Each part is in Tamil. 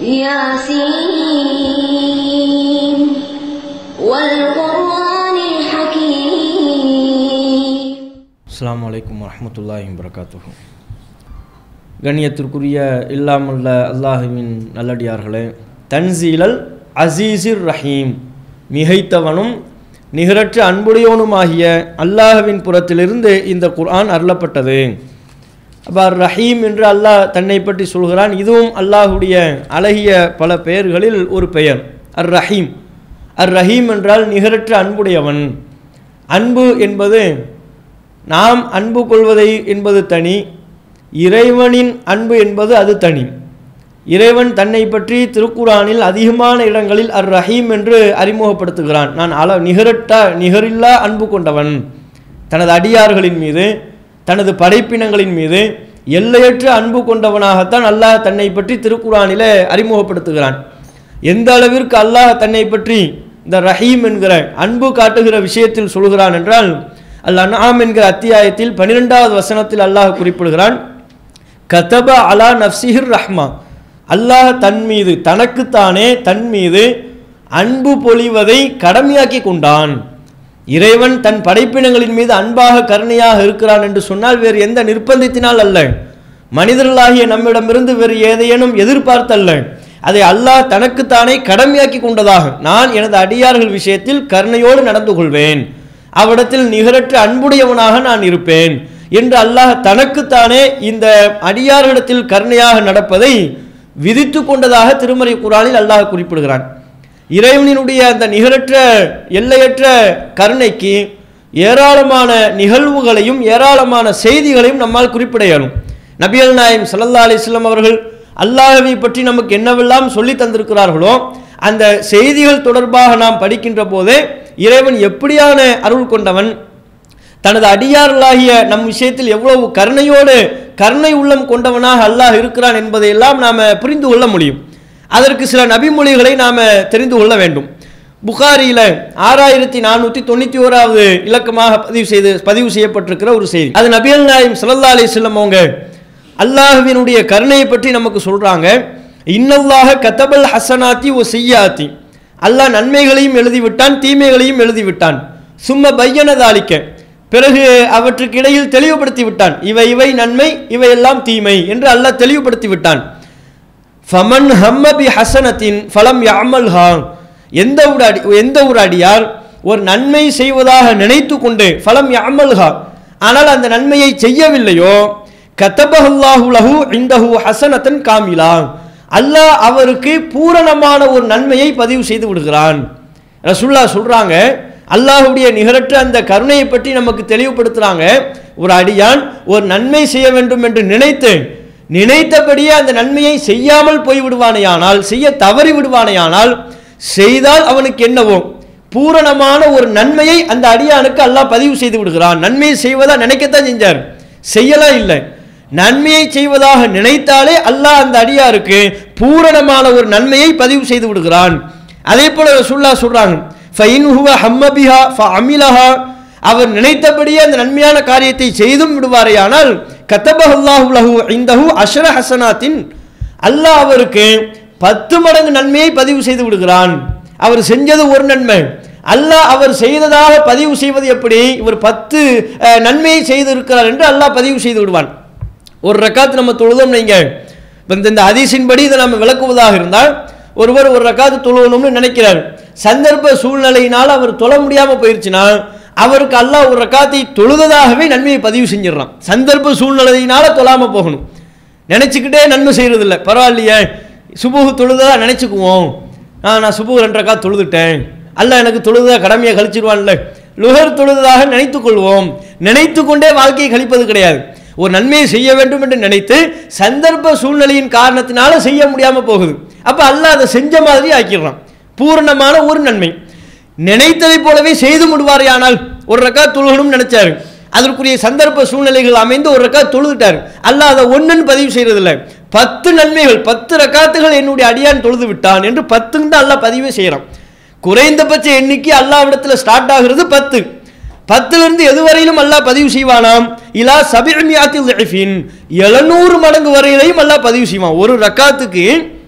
ياسين والقرآن الحكيم அஸ்ஸலாமு அலைக்கும் வரஹ்மத்துல்லாஹி வபரகாத்துஹு கண்ணியத்திற்குரிய இல்லாமல்ல அல்லாஹுவின் நல்லடியார்களே தன்சீலல் அசீசிர் ரஹீம் மிகைத்தவனும் நிகரற்ற அன்புடையவனுமாகிய அல்லாஹ்வின் புறத்திலிருந்து இந்த குர்ஆன் அருளப்பட்டது அப்போ அர் ரஹீம் என்று அல்லாஹ் தன்னை பற்றி சொல்கிறான் இதுவும் அல்லாஹுடைய அழகிய பல பெயர்களில் ஒரு பெயர் அர் ரஹீம் அர் ரஹீம் என்றால் நிகரற்ற அன்புடையவன் அன்பு என்பது நாம் அன்பு கொள்வதை என்பது தனி இறைவனின் அன்பு என்பது அது தனி இறைவன் தன்னை பற்றி திருக்குறானில் அதிகமான இடங்களில் அர் ரஹீம் என்று அறிமுகப்படுத்துகிறான் நான் அள நிகரட்ட நிகரில்லா அன்பு கொண்டவன் தனது அடியார்களின் மீது தனது படைப்பினங்களின் மீது எல்லையற்ற அன்பு கொண்டவனாகத்தான் அல்லாஹ் தன்னை பற்றி திருக்குறானிலே அறிமுகப்படுத்துகிறான் எந்த அளவிற்கு அல்லாஹ் தன்னை பற்றி இந்த ரஹீம் என்கிற அன்பு காட்டுகிற விஷயத்தில் சொல்கிறான் என்றால் அல் அன்ஆம் என்கிற அத்தியாயத்தில் பன்னிரெண்டாவது வசனத்தில் அல்லாஹ் குறிப்பிடுகிறான் கதப அலா நஃப்சிஹிர் ரஹ்மா அல்லாஹ் தன் மீது தனக்குத்தானே தன் மீது அன்பு பொழிவதை கடமையாக்கி கொண்டான் இறைவன் தன் படைப்பினங்களின் மீது அன்பாக கருணையாக இருக்கிறான் என்று சொன்னால் வேறு எந்த நிர்பந்தத்தினால் அல்ல மனிதர்களாகிய நம்மிடமிருந்து வேறு ஏதேனும் எதிர்பார்த்தல்ல அதை அல்லாஹ் தனக்குத்தானே கடமையாக்கி கொண்டதாக நான் எனது அடியார்கள் விஷயத்தில் கருணையோடு நடந்து கொள்வேன் அவ்விடத்தில் நிகரற்ற அன்புடையவனாக நான் இருப்பேன் என்று அல்லாஹ் தனக்குத்தானே இந்த அடியார்களிடத்தில் கருணையாக நடப்பதை விதித்து கொண்டதாக திருமறை குரானில் அல்லாஹ் குறிப்பிடுகிறான் இறைவனினுடைய அந்த நிகரற்ற எல்லையற்ற கருணைக்கு ஏராளமான நிகழ்வுகளையும் ஏராளமான செய்திகளையும் நம்மால் குறிப்பிட இயலும் நபியல் நாயம் சல்லல்லா அலிஸ்லாம் அவர்கள் அல்லாஹவை பற்றி நமக்கு என்னவெல்லாம் சொல்லி தந்திருக்கிறார்களோ அந்த செய்திகள் தொடர்பாக நாம் படிக்கின்ற போதே இறைவன் எப்படியான அருள் கொண்டவன் தனது அடியார்களாகிய நம் விஷயத்தில் எவ்வளவு கருணையோடு கருணை உள்ளம் கொண்டவனாக அல்லாஹ் இருக்கிறான் என்பதையெல்லாம் நாம் புரிந்து கொள்ள முடியும் அதற்கு சில நபிமொழிகளை நாம் தெரிந்து கொள்ள வேண்டும் புகாரியில் ஆறாயிரத்தி நானூற்றி தொண்ணூற்றி ஓராவது இலக்கமாக பதிவு செய்து பதிவு செய்யப்பட்டிருக்கிற ஒரு செய்தி அது நபியல் நாயம் சல்லா அலி செல்லம் அவங்க அல்லாஹுவினுடைய கருணையை பற்றி நமக்கு சொல்கிறாங்க இன்னல்லாக கத்தபல் ஹசனாத்தி ஓ செய்யாத்தி அல்லாஹ் நன்மைகளையும் எழுதிவிட்டான் தீமைகளையும் எழுதிவிட்டான் சும்ம பையனதாளிக்க பிறகு அவற்றுக்கு இடையில் தெளிவுபடுத்தி விட்டான் இவை இவை நன்மை இவையெல்லாம் தீமை என்று அல்லாஹ் தெளிவுபடுத்தி விட்டான் ஃபமன் ஹம்ம பி ஹசனத்தின் ஃபலம் யாமல்ஹா எந்த ஒரு அடி எந்த ஒரு அடியார் ஒரு நன்மை செய்வதாக நினைத்து கொண்டு ஃபலம் யாமல்ஹா ஆனால் அந்த நன்மையை செய்யவில்லையோ கத்தபஹல்லாஹு லஹு இந்தஹு ஹசனத்தன் காமிலா அல்லாஹ் அவருக்கு பூரணமான ஒரு நன்மையை பதிவு செய்து விடுகிறான் ரசுல்லா சொல்றாங்க அல்லாஹுடைய நிகரற்ற அந்த கருணையை பற்றி நமக்கு தெளிவுபடுத்துறாங்க ஒரு அடியான் ஒரு நன்மை செய்ய வேண்டும் என்று நினைத்து நினைத்தபடியே அந்த நன்மையை செய்யாமல் போய் விடுவானேயானால் செய்ய தவறி விடுவானேயானால் செய்தால் அவனுக்கு என்னவோ பூரணமான ஒரு நன்மையை அந்த அடியானுக்கு அல்லாஹ் பதிவு செய்து விடுகிறான் நன்மையை செய்வதா நினைக்கத்தான் செஞ்சார் செய்யலாம் இல்லை நன்மையை செய்வதாக நினைத்தாலே அல்லாஹ் அந்த அடியாருக்கு பூரணமான ஒரு நன்மையை பதிவு செய்து விடுகிறான் அதே போல ரசூல்லா சொல்றாங்க ஃபைன் ஹுவ ஹம்மபிஹா ஃப அமிலஹா அவர் நினைத்தபடியே அந்த நன்மையான காரியத்தை செய்தும் விடுவாரேயானால் கத்தபஹல்லாஹு லஹு இந்தஹு அஷ்ர ஹசனாத்தின் அல்லாஹ் அவருக்கு பத்து மடங்கு நன்மையை பதிவு செய்து விடுகிறான் அவர் செஞ்சது ஒரு நன்மை அல்லாஹ் அவர் செய்ததாக பதிவு செய்வது எப்படி இவர் பத்து அஹ், நன்மையை செய்திருக்கிறார் என்று அல்லாஹ் பதிவு செய்து விடுவான் ஒரு ரக்காத்து நம்ம தொழுதோம் நீங்க இப்போ இந்த இந்த ஹதீஸின்படி இதை நம்ம விளக்குவதாக இருந்தால் ஒருவர் ஒரு ரக்காத்து தொழுவணும்னு நினைக்கிறார் சந்தர்ப்ப சூழ்நிலையினால் அவர் தொழ முடியாமல் போயிருச்சுன்னா அவருக்கு அல்லாஹ் ஒரு ரக்காத்தை தொழுததாகவே நன்மையை பதிவு செஞ்சிடறான் சந்தர்ப்ப சூழ்நிலையினால தொழாம போகணும் நினச்சிக்கிட்டே நன்மை செய்யறதில்ல பரவாயில்லையே சுபுகு தொழுதா நினச்சிக்குவோம் ஆ நான் சுபுகு ரெண்டு ரக்கா தொழுதுட்டேன் அல்லாஹ் எனக்கு தொழுதா கடமையை கழிச்சிருவான்ல லுகர் தொழுததாக நினைத்துக் கொள்வோம் நினைத்து கொண்டே வாழ்க்கையை கழிப்பது கிடையாது ஒரு நன்மையை செய்ய வேண்டும் என்று நினைத்து சந்தர்ப்ப சூழ்நிலையின் காரணத்தினால செய்ய முடியாமல் போகுது அப்போ அல்லாஹ் அதை செஞ்ச மாதிரி ஆக்கிடுறான் பூரணமான ஒரு நன்மை நினைத்ததைப் போலவே செய்து விடுவாரே ஆனால் ஒரு ரக்கா தொழுகணும்னு நினைச்சாரு அதற்குரிய சந்தர்ப்ப சூழ்நிலைகள் அமைந்து ஒரு ரக்கா தொழுதுட்டார் அல்லாஹ் அதை ஒன்றுன்னு பதிவு செய்யறதில்ல பத்து நன்மைகள் பத்து ரக்காத்துகள் என்னுடைய அடியான் தொழுது விட்டான் என்று பத்துன்னு தான் அல்லாஹ் பதிவே செய்கிறான் குறைந்தபட்ச எண்ணிக்கை அல்லாவிடத்தில் ஸ்டார்ட் ஆகிறது பத்து பத்திலிருந்து எதுவரையிலும் அல்லாஹ் பதிவு செய்வானாம் இலா சபிமியாத்தில் எழுநூறு மடங்கு வரையிலையும் அல்லாஹ் பதிவு செய்வான் ஒரு ரக்காத்துக்கு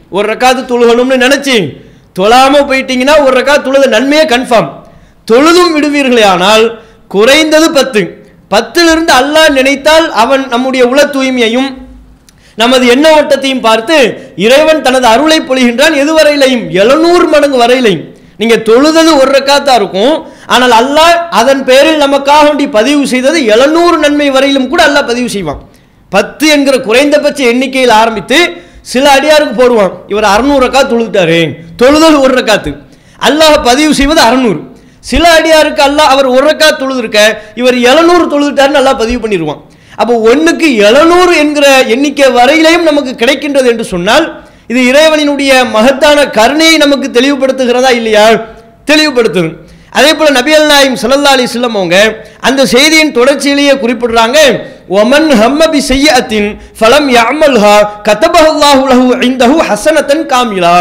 ஒரு ரக்காத்து தொழுகணும்னு நினைச்சு தொழாம போயிட்டீங்கன்னா ஒரு ரக்காத் தொழுத நன்மையே கன்ஃபார்ம் தொழுதும் விடுவீர்களே ஆனால் குறைந்தது பத்து பத்திலிருந்து அல்லாஹ் நினைத்தால் அவன் நம்முடைய உள தூய்மையையும் நமது எண்ண ஓட்டத்தையும் பார்த்து இறைவன் தனது அருளை பொழிகின்றான் எதுவரையிலையும் எழுநூறு மடங்கு வரையிலையும் நீங்க தொழுதது ஒரு ரக்காத்தா இருக்கும் ஆனால் அல்லாஹ் அதன் பேரில் நமக்காக வேண்டி பதிவு செய்தது எழுநூறு நன்மை வரையிலும் கூட அல்லாஹ் பதிவு செய்வான் பத்து என்கிற குறைந்தபட்ச எண்ணிக்கையில் ஆரம்பித்து சில அடியாருக்கு போடுவான் இவர் அறுநூறு ரக்காத் தொழுதுட்டாரு தொழுதல் ஒரு ரக்காத்து அல்லாஹ் பதிவு செய்வது அறுநூறு சில அடியாருக்கு அல்லாஹ் அவர் ஒரு ரக்காத் தொழுதுருக்க இவர் எழுநூறு தொழுதுட்டாருன்னு அல்லாஹ் பதிவு பண்ணிடுவான் அப்போ ஒன்றுக்கு எழுநூறு என்கிற எண்ணிக்கை வரையிலையும் நமக்கு கிடைக்கின்றது என்று சொன்னால் இது இறைவனினுடைய மகத்தான கருணையை நமக்கு தெளிவுபடுத்துகிறதா இல்லையா தெளிவுபடுத்துது அதே போல நபியல் நாயும் சல்லா அலி அவங்க அந்த செய்தியின் தொடர்ச்சியிலேயே குறிப்பிடுறாங்க ஒமன் ஹம்மபி செய்யத்தின் ஃபலம் யாமல்ஹா கத்தபஹல்லாஹு லஹு இந்தஹு ஹசனத்தன் காமிலா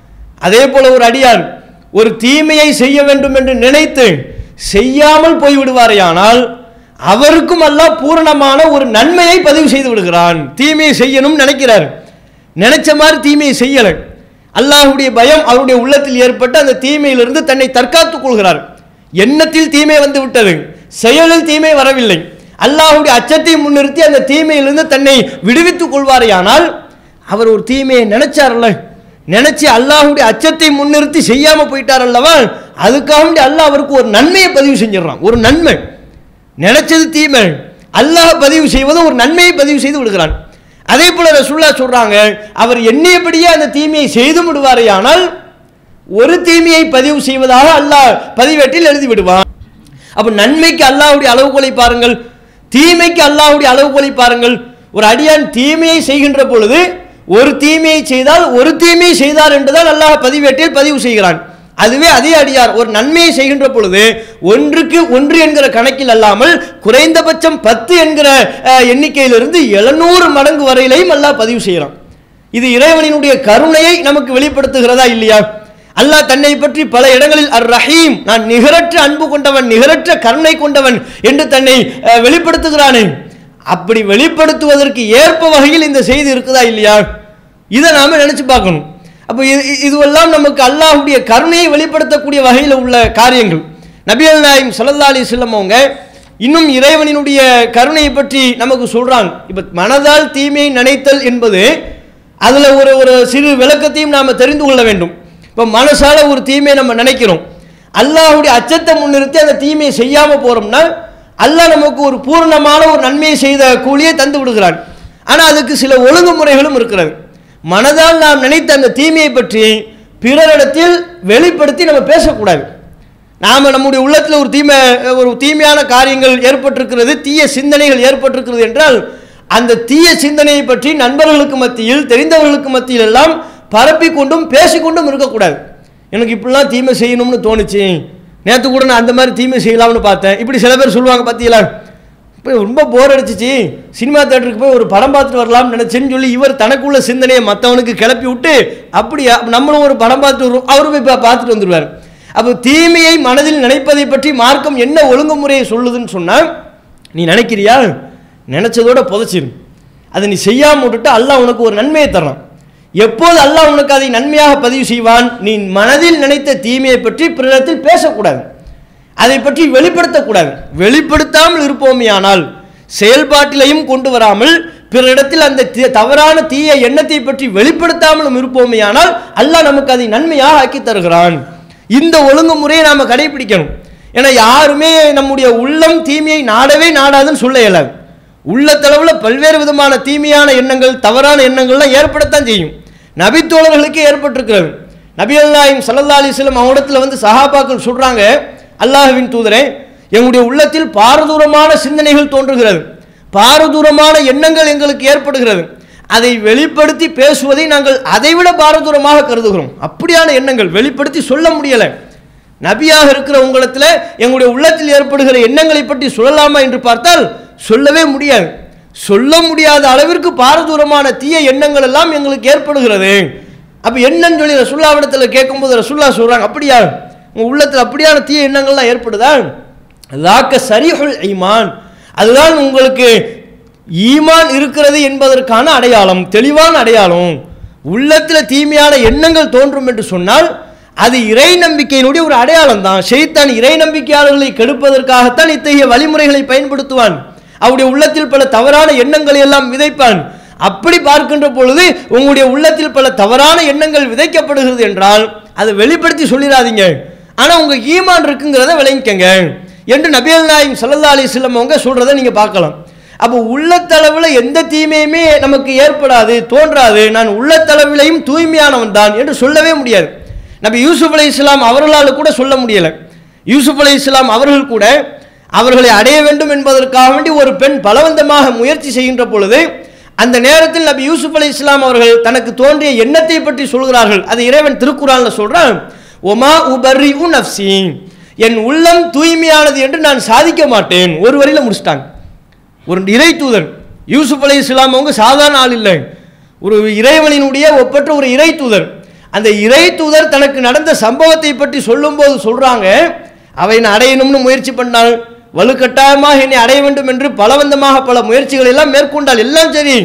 அதே போல ஒரு அடியார் ஒரு தீமையை செய்ய வேண்டும் என்று நினைத்து செய்யாமல் போய்விடுவாரேயானால் அவருக்கும் அல்லாஹ் பூரணமான ஒரு நன்மையை பதிவு செய்து விடுகிறான் தீமையை செய்யணும்னு நினைக்கிறார் நினைச்ச மாதிரி தீமையை செய்யலை அல்லாஹ்வுடைய பயம் அவருடைய உள்ளத்தில் ஏற்பட்டு அந்த தீமையிலிருந்து தன்னை தற்காத்துக் கொள்கிறார் எண்ணத்தில் தீமை வந்து விட்டது செயலில் தீமை வரவில்லை அல்லாஹ்வுடைய அச்சத்தை முன்னிறுத்தி அந்த தீமையிலிருந்து தன்னை விடுவித்துக் கொள்வாரேயானால் அவர் ஒரு தீமையை நினைச்சார்ல நினைச்சு அல்லாஹ்வுடைய அச்சத்தை முன்னிறுத்தி செய்யாம போயிட்டார் அல்லவா அதுக்காக வேண்டி அல்லாஹ் அவருக்கு ஒரு நன்மையை பதிவு செஞ்சிடறான் ஒரு நன்மை நினைச்சது தீமை அல்லாஹ் பதிவு செய்வது ஒரு நன்மையை பதிவு செய்து விடுகிறான் அதே போல ரசூல்லா சொல்றாங்க அவர் எண்ணியபடியே அந்த தீமையை செய்து விடுவாரேயானால் ஒரு தீமையை பதிவு செய்வதாக அல்லாஹ் பதிவேட்டில் எழுதி விடுவான் அப்ப நன்மைக்கு அல்லாஹ்வுடைய அளவுகோலை பாருங்கள் தீமைக்கு அல்லாஹ்வுடைய அளவுகோலை பாருங்கள் ஒரு அடியான் தீமையை செய்கின்ற பொழுது ஒரு தீமையை செய்தால் ஒரு தீமையை செய்தார் என்றுதான் அல்லாஹ் பதிவேட்டில் பதிவு செய்கிறான் அதுவே அதே அடியார் ஒரு நன்மையை செய்கின்ற பொழுது ஒன்றுக்கு ஒன்று என்கிற கணக்கில் அல்லாமல் குறைந்தபட்சம் பத்து என்கிற அஹ், எண்ணிக்கையிலிருந்து எழுநூறு மடங்கு வரையிலையும் அல்லாஹ் பதிவு செய்கிறான் இது இறைவனினுடைய கருணையை நமக்கு வெளிப்படுத்துகிறதா இல்லையா அல்லாஹ் தன்னை பற்றி பல இடங்களில் அர் ரஹீம் நான் நிகரற்ற அன்பு கொண்டவன் நிகரற்ற கருணை கொண்டவன் என்று தன்னை அஹ், வெளிப்படுத்துகிறானே அப்படி வெளிப்படுத்துவதற்கு ஏற்ப வகையில் இந்த செய்தி இருக்குதா இல்லையா இதை நாம நினைச்சு பார்க்கணும் அப்போ இது இது- இதுவெல்லாம் நமக்கு அல்லாஹ்வுடைய கருணையை வெளிப்படுத்தக்கூடிய வகையில் உள்ள காரியங்கள் நபிகள் நாயம் ஸல்லல்லாஹு அலைஹி வஸல்லம் அவங்க இன்னும் இறைவனினுடைய கருணையை பற்றி நமக்கு சொல்றாங்க இப்போ மனதால் தீமையை நினைத்தல் என்பது அதில் ஒரு ஒரு சிறு விளக்கத்தையும் நாம் தெரிந்து கொள்ள வேண்டும் இப்போ மனசால ஒரு தீமையை நம்ம நினைக்கிறோம் அல்லாஹ்வுடைய அச்சத்தை முன்னிறுத்தி அந்த தீமையை செய்யாமல் போகிறோம்னா அல்லாஹ் நமக்கு ஒரு பூரணமான ஒரு நன்மையை செய்த கூலியை தந்து விடுகிறான் ஆனால் அதுக்கு சில ஒழுங்குமுறைகளும் இருக்கிறது மனதால் நாம் நினைத்த அந்த தீமையை பற்றி பிறரிடத்தில் வெளிப்படுத்தி நம்ம பேசக்கூடாது நாம் நம்முடைய உள்ளத்தில் ஒரு தீமை ஒரு தீமையான காரியங்கள் ஏற்பட்டிருக்கிறது தீய சிந்தனைகள் ஏற்பட்டிருக்கிறது என்றால் அந்த தீய சிந்தனையை பற்றி நண்பர்களுக்கு மத்தியில் தெரிந்தவர்களுக்கு மத்தியில் எல்லாம் பரப்பி கொண்டும் பேசிக்கொண்டும் இருக்கக்கூடாது எனக்கு இப்படிலாம் தீமை செய்யணும்னு தோணுச்சு நேற்று கூட நான் அந்த மாதிரி தீமை செய்யலாம்னு பார்த்தேன் இப்படி சில பேர் சொல்லுவாங்க பார்த்தீங்களா இப்போ ரொம்ப போர் அடிச்சிச்சு சினிமா தேட்டருக்கு போய் ஒரு படம் பார்த்துட்டு வரலாம்னு நினச்சேன்னு சொல்லி இவர் தனக்குள்ள சிந்தனையை மற்றவனுக்கு கிளப்பி விட்டு அப்படியா நம்மளும் ஒரு படம் பார்த்துட்டு வருவோம் அவரும் போய் பா- பார்த்துட்டு வந்துடுவார் அப்போ தீமையை மனதில் நினைப்பதை பற்றி மார்க்கம் என்ன ஒழுங்குமுறையை சொல்லுதுன்னு சொன்னால் நீ நினைக்கிறியா நினைச்சதோட புதைச்சிரு அதை நீ செய்யாம விட்டுட்டு அல்லாஹ் உனக்கு ஒரு நன்மையை தர்றான் எப்போது அல்லாஹ் உனக்கு அதை நன்மையாக பதிவு செய்வான் நீ மனதில் நினைத்த தீமையை பற்றி பிறரிடத்தில் பேசக்கூடாது அதை பற்றி வெளிப்படுத்தக்கூடாது வெளிப்படுத்தாமல் இருப்போமேயானால் செயல்பாட்டிலையும் கொண்டு வராமல் பிறரிடத்தில் அந்த தீ- தவறான தீய எண்ணத்தை பற்றி வெளிப்படுத்தாமலும் இருப்போமேயானால் அல்லாஹ் நமக்கு அதை நன்மையாக ஆக்கி தருகிறான் இந்த ஒழுங்குமுறையை நாம் கடைபிடிக்கணும் ஏன்னா யாருமே நம்முடைய உள்ளம் தீமையை நாடவே நாடாதுன்னு சொல்ல இயலாது உள்ளத்தளவில் பல்வேறு விதமான தீமையான எண்ணங்கள் தவறான எண்ணங்கள்லாம் ஏற்படத்தான் செய்யும் நபித்தோழர்களுக்கே ஏற்பட்டிருக்கிறது நபி அல்லாஹிம் சல்லா அலிஸ்லம் அவடத்தில் வந்து சஹாபாக்கள் சொல்றாங்க அல்லாஹ்வின் தூதரே எங்களுடைய உள்ளத்தில் பாரதூரமான சிந்தனைகள் தோன்றுகிறது பாரதூரமான எண்ணங்கள் எங்களுக்கு ஏற்படுகிறது அதை வெளிப்படுத்தி பேசுவதை நாங்கள் அதைவிட பாரதூரமாக கருதுகிறோம் அப்படியான எண்ணங்கள் வெளிப்படுத்தி சொல்ல முடியலை நபியாக இருக்கிற உங்களிடத்தில் எங்களுடைய உள்ளத்தில் ஏற்படுகிற எண்ணங்களை பற்றி சொல்லலாமா என்று பார்த்தால் சொல்லவே முடியாது சொல்ல முடியாத அளவிற்கு பாரதூரமான தீய எண்ணங்கள் எல்லாம் எங்களுக்கு ஏற்படுகிறது அப்போ என்னன்னு சொல்லி ரசுல்லாவிடத்தில் கேட்கும்போது ரசுல்லா சொல்றாங்க அப்படியா உங்கள் உள்ளத்தில் அப்படியான தீய எண்ணங்கள்லாம் ஏற்படுதா லாக்க சரிஹுல் ஈமான் அதுதான் உங்களுக்கு ஈமான் இருக்கிறது என்பதற்கான அடையாளம் தெளிவான அடையாளம் உள்ளத்தில் தீமையான எண்ணங்கள் தோன்றும் என்று சொன்னால் அது இறை நம்பிக்கையினுடைய ஒரு அடையாளம் தான் ஷெய்தான் இறை நம்பிக்கையாளர்களை கெடுப்பதற்காகத்தான் இத்தகைய வழிமுறைகளை பயன்படுத்துவான் அவருடைய உள்ளத்தில் பல தவறான எண்ணங்களை எல்லாம் விதைப்பான் அப்படி பார்க்கின்ற பொழுது உங்களுடைய உள்ளத்தில் பல தவறான எண்ணங்கள் விதைக்கப்படுகிறது என்றால் அதை வெளிப்படுத்தி சொல்லிடாதீங்க ஆனால் உங்க ஈமான் இருக்குங்கிறத விளங்கிக்கங்க என்று நபியல் நாயம் சல்லா அலிஸ்லம் அவங்க சொல்றதை நீங்க பார்க்கலாம் அப்போ உள்ளத்தளவில் எந்த தீமையுமே நமக்கு ஏற்படாது தோன்றாது நான் உள்ளத்தளவிலையும் தூய்மையானவன் தான் என்று சொல்லவே முடியாது நபி யூசுப் அலை இஸ்லாம் அவர்களால் கூட சொல்ல முடியலை யூசுப் அலை இஸ்லாம் அவர்கள் கூட அவர்களை அடைய வேண்டும் என்பதற்காக வேண்டி ஒரு பெண் பலவந்தமாக முயற்சி செய்கின்ற பொழுது அந்த நேரத்தில் நபி யூசுப் அலை இஸ்லாம் அவர்கள் தனக்கு தோன்றிய எண்ணத்தை பற்றி சொல்கிறார்கள் அது இறைவன் திருக்குறான்ல சொல்றான் ஒமா உபர்ரி உ நப்சி என் உள்ளம் தூய்மையானது என்று நான் சாதிக்க மாட்டேன் ஒரு வரியில முடிச்சிட்டாங்க ஒரு இறை தூதர் யூசுப் அலை இஸ்லாம் அவங்க சாதாரண ஆள் இல்லை ஒரு இறைவனினுடைய ஒப்பற்ற ஒரு இறை தூதர் அந்த இறை தூதர் தனக்கு நடந்த சம்பவத்தை பற்றி சொல்லும்போது சொல்றாங்க அவை என்னை அடையணும்னு முயற்சி பண்ணாள் வலுக்கட்டாயமாக என்னை அடைய வேண்டும் என்று பலவந்தமாக பல முயற்சிகளை எல்லாம் மேற்கொண்டால் எல்லாம் சரி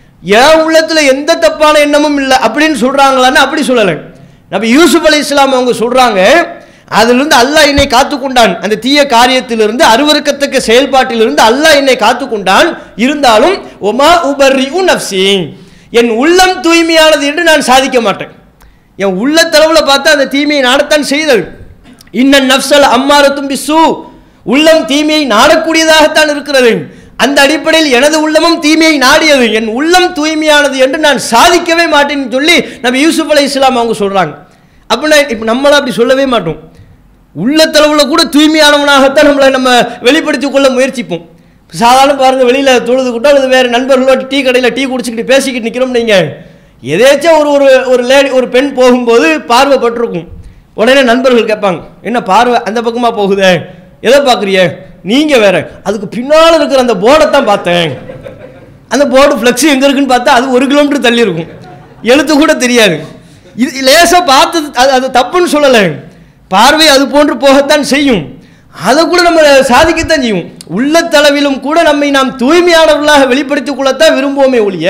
என் உள்ளத்துல எந்த தப்பான எண்ணமும் இல்லை அப்படின்னு சொல்றாங்களான்னு அப்படி சொல்லலை நபி யூசுப் அலை இஸ்லாம் அவங்க சொல்றாங்க அதிலிருந்து அல்லாஹ் என்னை காத்துக்கொண்டான் அந்த தீய காரியத்திலிருந்து அருவருக்கத்தக்க செயல்பாட்டிலிருந்து அல்லாஹ் என்னை காத்துக்கொண்டான் இருந்தாலும் ஒமா உபர்ரி நப்சி என் உள்ளம் தூய்மையானது என்று நான் சாதிக்க மாட்டேன் என் உள்ளத்தளவில் பார்த்தா அந்த தீமையை நாடத்தான் செய்தல் இன்ன நப்சல் அம்மாரத்தும் பிசு உள்ளம் தீமையை நாடக்கூடியதாகத்தான் இருக்கிறது அந்த அடிப்படையில் எனது உள்ளமும் தீமையை நாடியது என் உள்ளம் தூய்மையானது என்று நான் சாதிக்கவே மாட்டேன்னு சொல்லி நம்ம யூசுப் அலை இஸ்லாம் அவங்க சொல்றாங்க அப்படின்னா இப்போ நம்மளாம் அப்படி சொல்லவே மாட்டோம் உள்ளத்தளவில் கூட தூய்மையானவனாகத்தான் நம்மளை நம்ம வெளிப்படுத்திக் கொள்ள முயற்சிப்போம் சாதாரண பாருங்க வெளியில் தொழுது கூட்டம் அல்லது வேறு நண்பர்களோட டீ கடையில் டீ குடிச்சிக்கிட்டு பேசிக்கிட்டு நிற்கிறோம் நீங்கள் எதேச்சும் ஒரு ஒரு ஒரு லேடி ஒரு பெண் போகும்போது பார்வை பட்டிருக்கும் உடனே நண்பர்கள் கேட்பாங்க என்ன பார்வை அந்த பக்கமாக போகுதே எதை பார்க்குறிய நீங்கள் வேற அதுக்கு பின்னால் இருக்கிற அந்த போர்டை தான் பார்த்தேன் அந்த போர்டு ஃப்ளெக்ஸ் எங்கே இருக்குன்னு பார்த்தா அது ஒரு கிலோமீட்டர் தள்ளி இருக்கும் எழுத்து கூட தெரியாது இது லேசாக பார்த்தது அது அது தப்புன்னு சொல்லலை பார்வை அது போன்று போகத்தான் செய்யும் அதை கூட நம்ம சாதிக்கத்தான் செய்யும் உள்ளத்தளவிலும் கூட நம்மை நாம் தூய்மையானவர்களாக வெளிப்படுத்திக் கொள்ளத்தான் விரும்புவோமே ஒழிய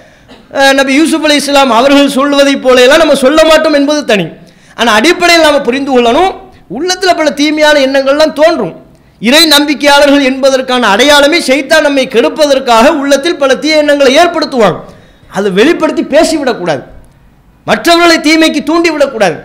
அஹ், நபி யூசுப் அலி இஸ்லாம் அவர்கள் சொல்வதைப் போல நம்ம சொல்ல மாட்டோம் என்பது தனி ஆனால் அடிப்படையில் நாம் புரிந்து கொள்ளணும் உள்ளத்தில் பல தீமையான எண்ணங்கள்லாம் தோன்றும் இறை நம்பிக்கையாளர்கள் என்பதற்கான அடையாளமே செய்தான் நம்மை கெடுப்பதற்காக உள்ளத்தில் பல தீய எண்ணங்களை ஏற்படுத்துவாங்க அதை வெளிப்படுத்தி பேசிவிடக்கூடாது மற்றவர்களை தீமைக்கு தூண்டி விடக்கூடாது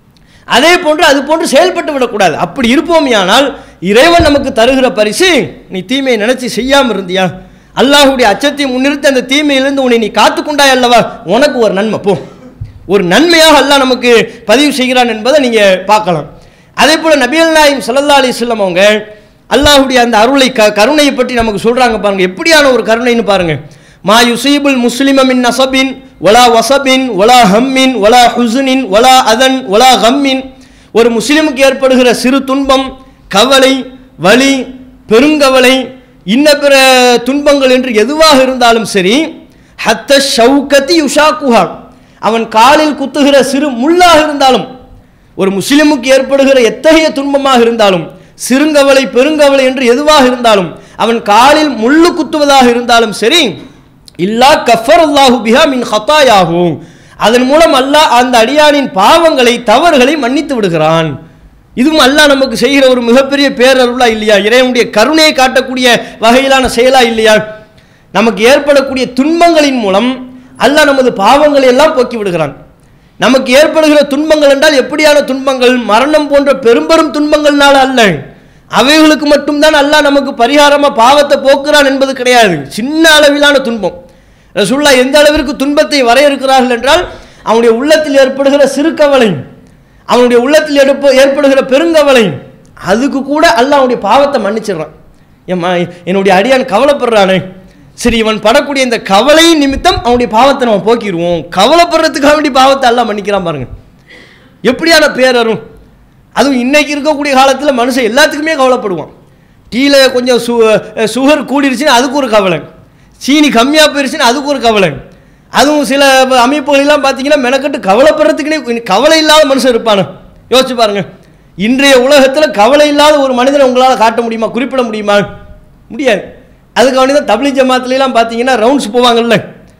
அதே போன்று அது போன்று செயல்பட்டு விடக்கூடாது அப்படி இருப்போமையானால் இறைவன் நமக்கு தருகிற பரிசு நீ தீமையை நினைச்சு செய்யாமல் இருந்தியா அல்லாஹ்வுடைய அச்சத்தை முன்னிறுத்தி அந்த தீமையிலிருந்து உன்னை நீ காத்துக்கொண்டாய் அல்லவா உனக்கு ஒரு நன்மை போ ஒரு நன்மையாக அல்லாஹ் நமக்கு பதிவு செய்கிறான் என்பதை நீங்க பார்க்கலாம் அதே போல நபிகள் நாயம் ஸல்லல்லாஹு அலைஹி வஸல்லம் அவங்க அல்லாஹ்வுடைய அந்த அருளை க கருணையை பற்றி நமக்கு சொல்றாங்க பாருங்க எப்படியான ஒரு கருணைன்னு பாருங்க மா யுசீபுல் முஸ்லிம மின் நசபின் வலா வசபின் வலா ஹம்மின் வலா ஹுசுனின் வலா அதன் வலா கம்மின் ஒரு முஸ்லிமுக்கு ஏற்படுகிற சிறு துன்பம் கவலை வலி பெருங்கவலை இன்ன பிற துன்பங்கள் என்று எதுவாக இருந்தாலும் சரி ஹத்த ஷவுகத்தி யுஷாக்குஹா அவன் காலில் குத்துகிற சிறு முள்ளாக இருந்தாலும் ஒரு முஸ்லிமுக்கு ஏற்படுகிற எத்தகைய துன்பமாக இருந்தாலும் சிறுங்கவலை பெருங்கவலை என்று எதுவாக இருந்தாலும் அவன் காலில் முள்ளு குத்துவதாக இருந்தாலும் சரி இல்லா கஃபர் அல்லாஹு பிஹா மின் ஹத்தாயாகும் அதன் மூலம் அல்லாஹ் அந்த அடியானின் பாவங்களை தவறுகளை மன்னித்து விடுகிறான் இதுவும் அல்லாஹ் நமக்கு செய்கிற ஒரு மிகப்பெரிய பேரருளா இல்லையா இறைவனுடைய கருணையை காட்டக்கூடிய வகையிலான செயலா இல்லையா நமக்கு ஏற்படக்கூடிய துன்பங்களின் மூலம் அல்லாஹ் நமது பாவங்களை எல்லாம் போக்கி விடுகிறான் நமக்கு ஏற்படுகிற துன்பங்கள் என்றால் எப்படியான துன்பங்கள் மரணம் போன்ற பெரும்பெரும் துன்பங்கள்னால அல்ல அவைகளுக்கு மட்டும்தான் அல்லாஹ் நமக்கு பரிகாரமா பாவத்தை போக்குறான் என்பது கிடையாது சின்ன அளவிலான துன்பம் ரசூல்லா எந்த அளவிற்கு துன்பத்தை வரையறுக்கிறார்கள் என்றால் அவனுடைய உள்ளத்தில் ஏற்படுகிற சிறு கவலை அவனுடைய உள்ளத்தில் எடுப்ப ஏற்படுகிற பெருங்கவலை அதுக்கு கூட அல்லாஹ் அவனுடைய பாவத்தை மன்னிச்சிடுறான் ஏம்மா என்னுடைய அடியான் கவலைப்படுறானே சரி இவன் படக்கூடிய இந்த கவலை நிமித்தம் அவனுடைய பாவத்தை நம்ம போக்கிடுவோம் கவலைப்படுறதுக்காக வேண்டி பாவத்தை எல்லாம் மன்னிக்கிறான் பாருங்க எப்படியான பேரரும் அதுவும் இன்னைக்கு இருக்கக்கூடிய காலத்தில் மனுஷன் எல்லாத்துக்குமே கவலைப்படுவான் டீயில் கொஞ்சம் சு சுகர் கூடிருச்சுன்னா அதுக்கு ஒரு கவலை சீனி கம்மியாக போயிருச்சுன்னா அதுக்கு ஒரு கவலை அதுவும் சில அமைப்புகளெல்லாம் பார்த்தீங்கன்னா மெனக்கட்டு கவலைப்படுறதுக்குனே கவலை இல்லாத மனுஷன் இருப்பானு யோசிச்சு பாருங்க இன்றைய உலகத்தில் கவலை இல்லாத ஒரு மனிதனை உங்களால் காட்ட முடியுமா குறிப்பிட முடியுமா முடியாது அதுக்கு வேண்டி தான் தபிலி ஜமாத்துலாம் பார்த்தீங்கன்னா ரவுண்ட்ஸ் போவாங்கல்ல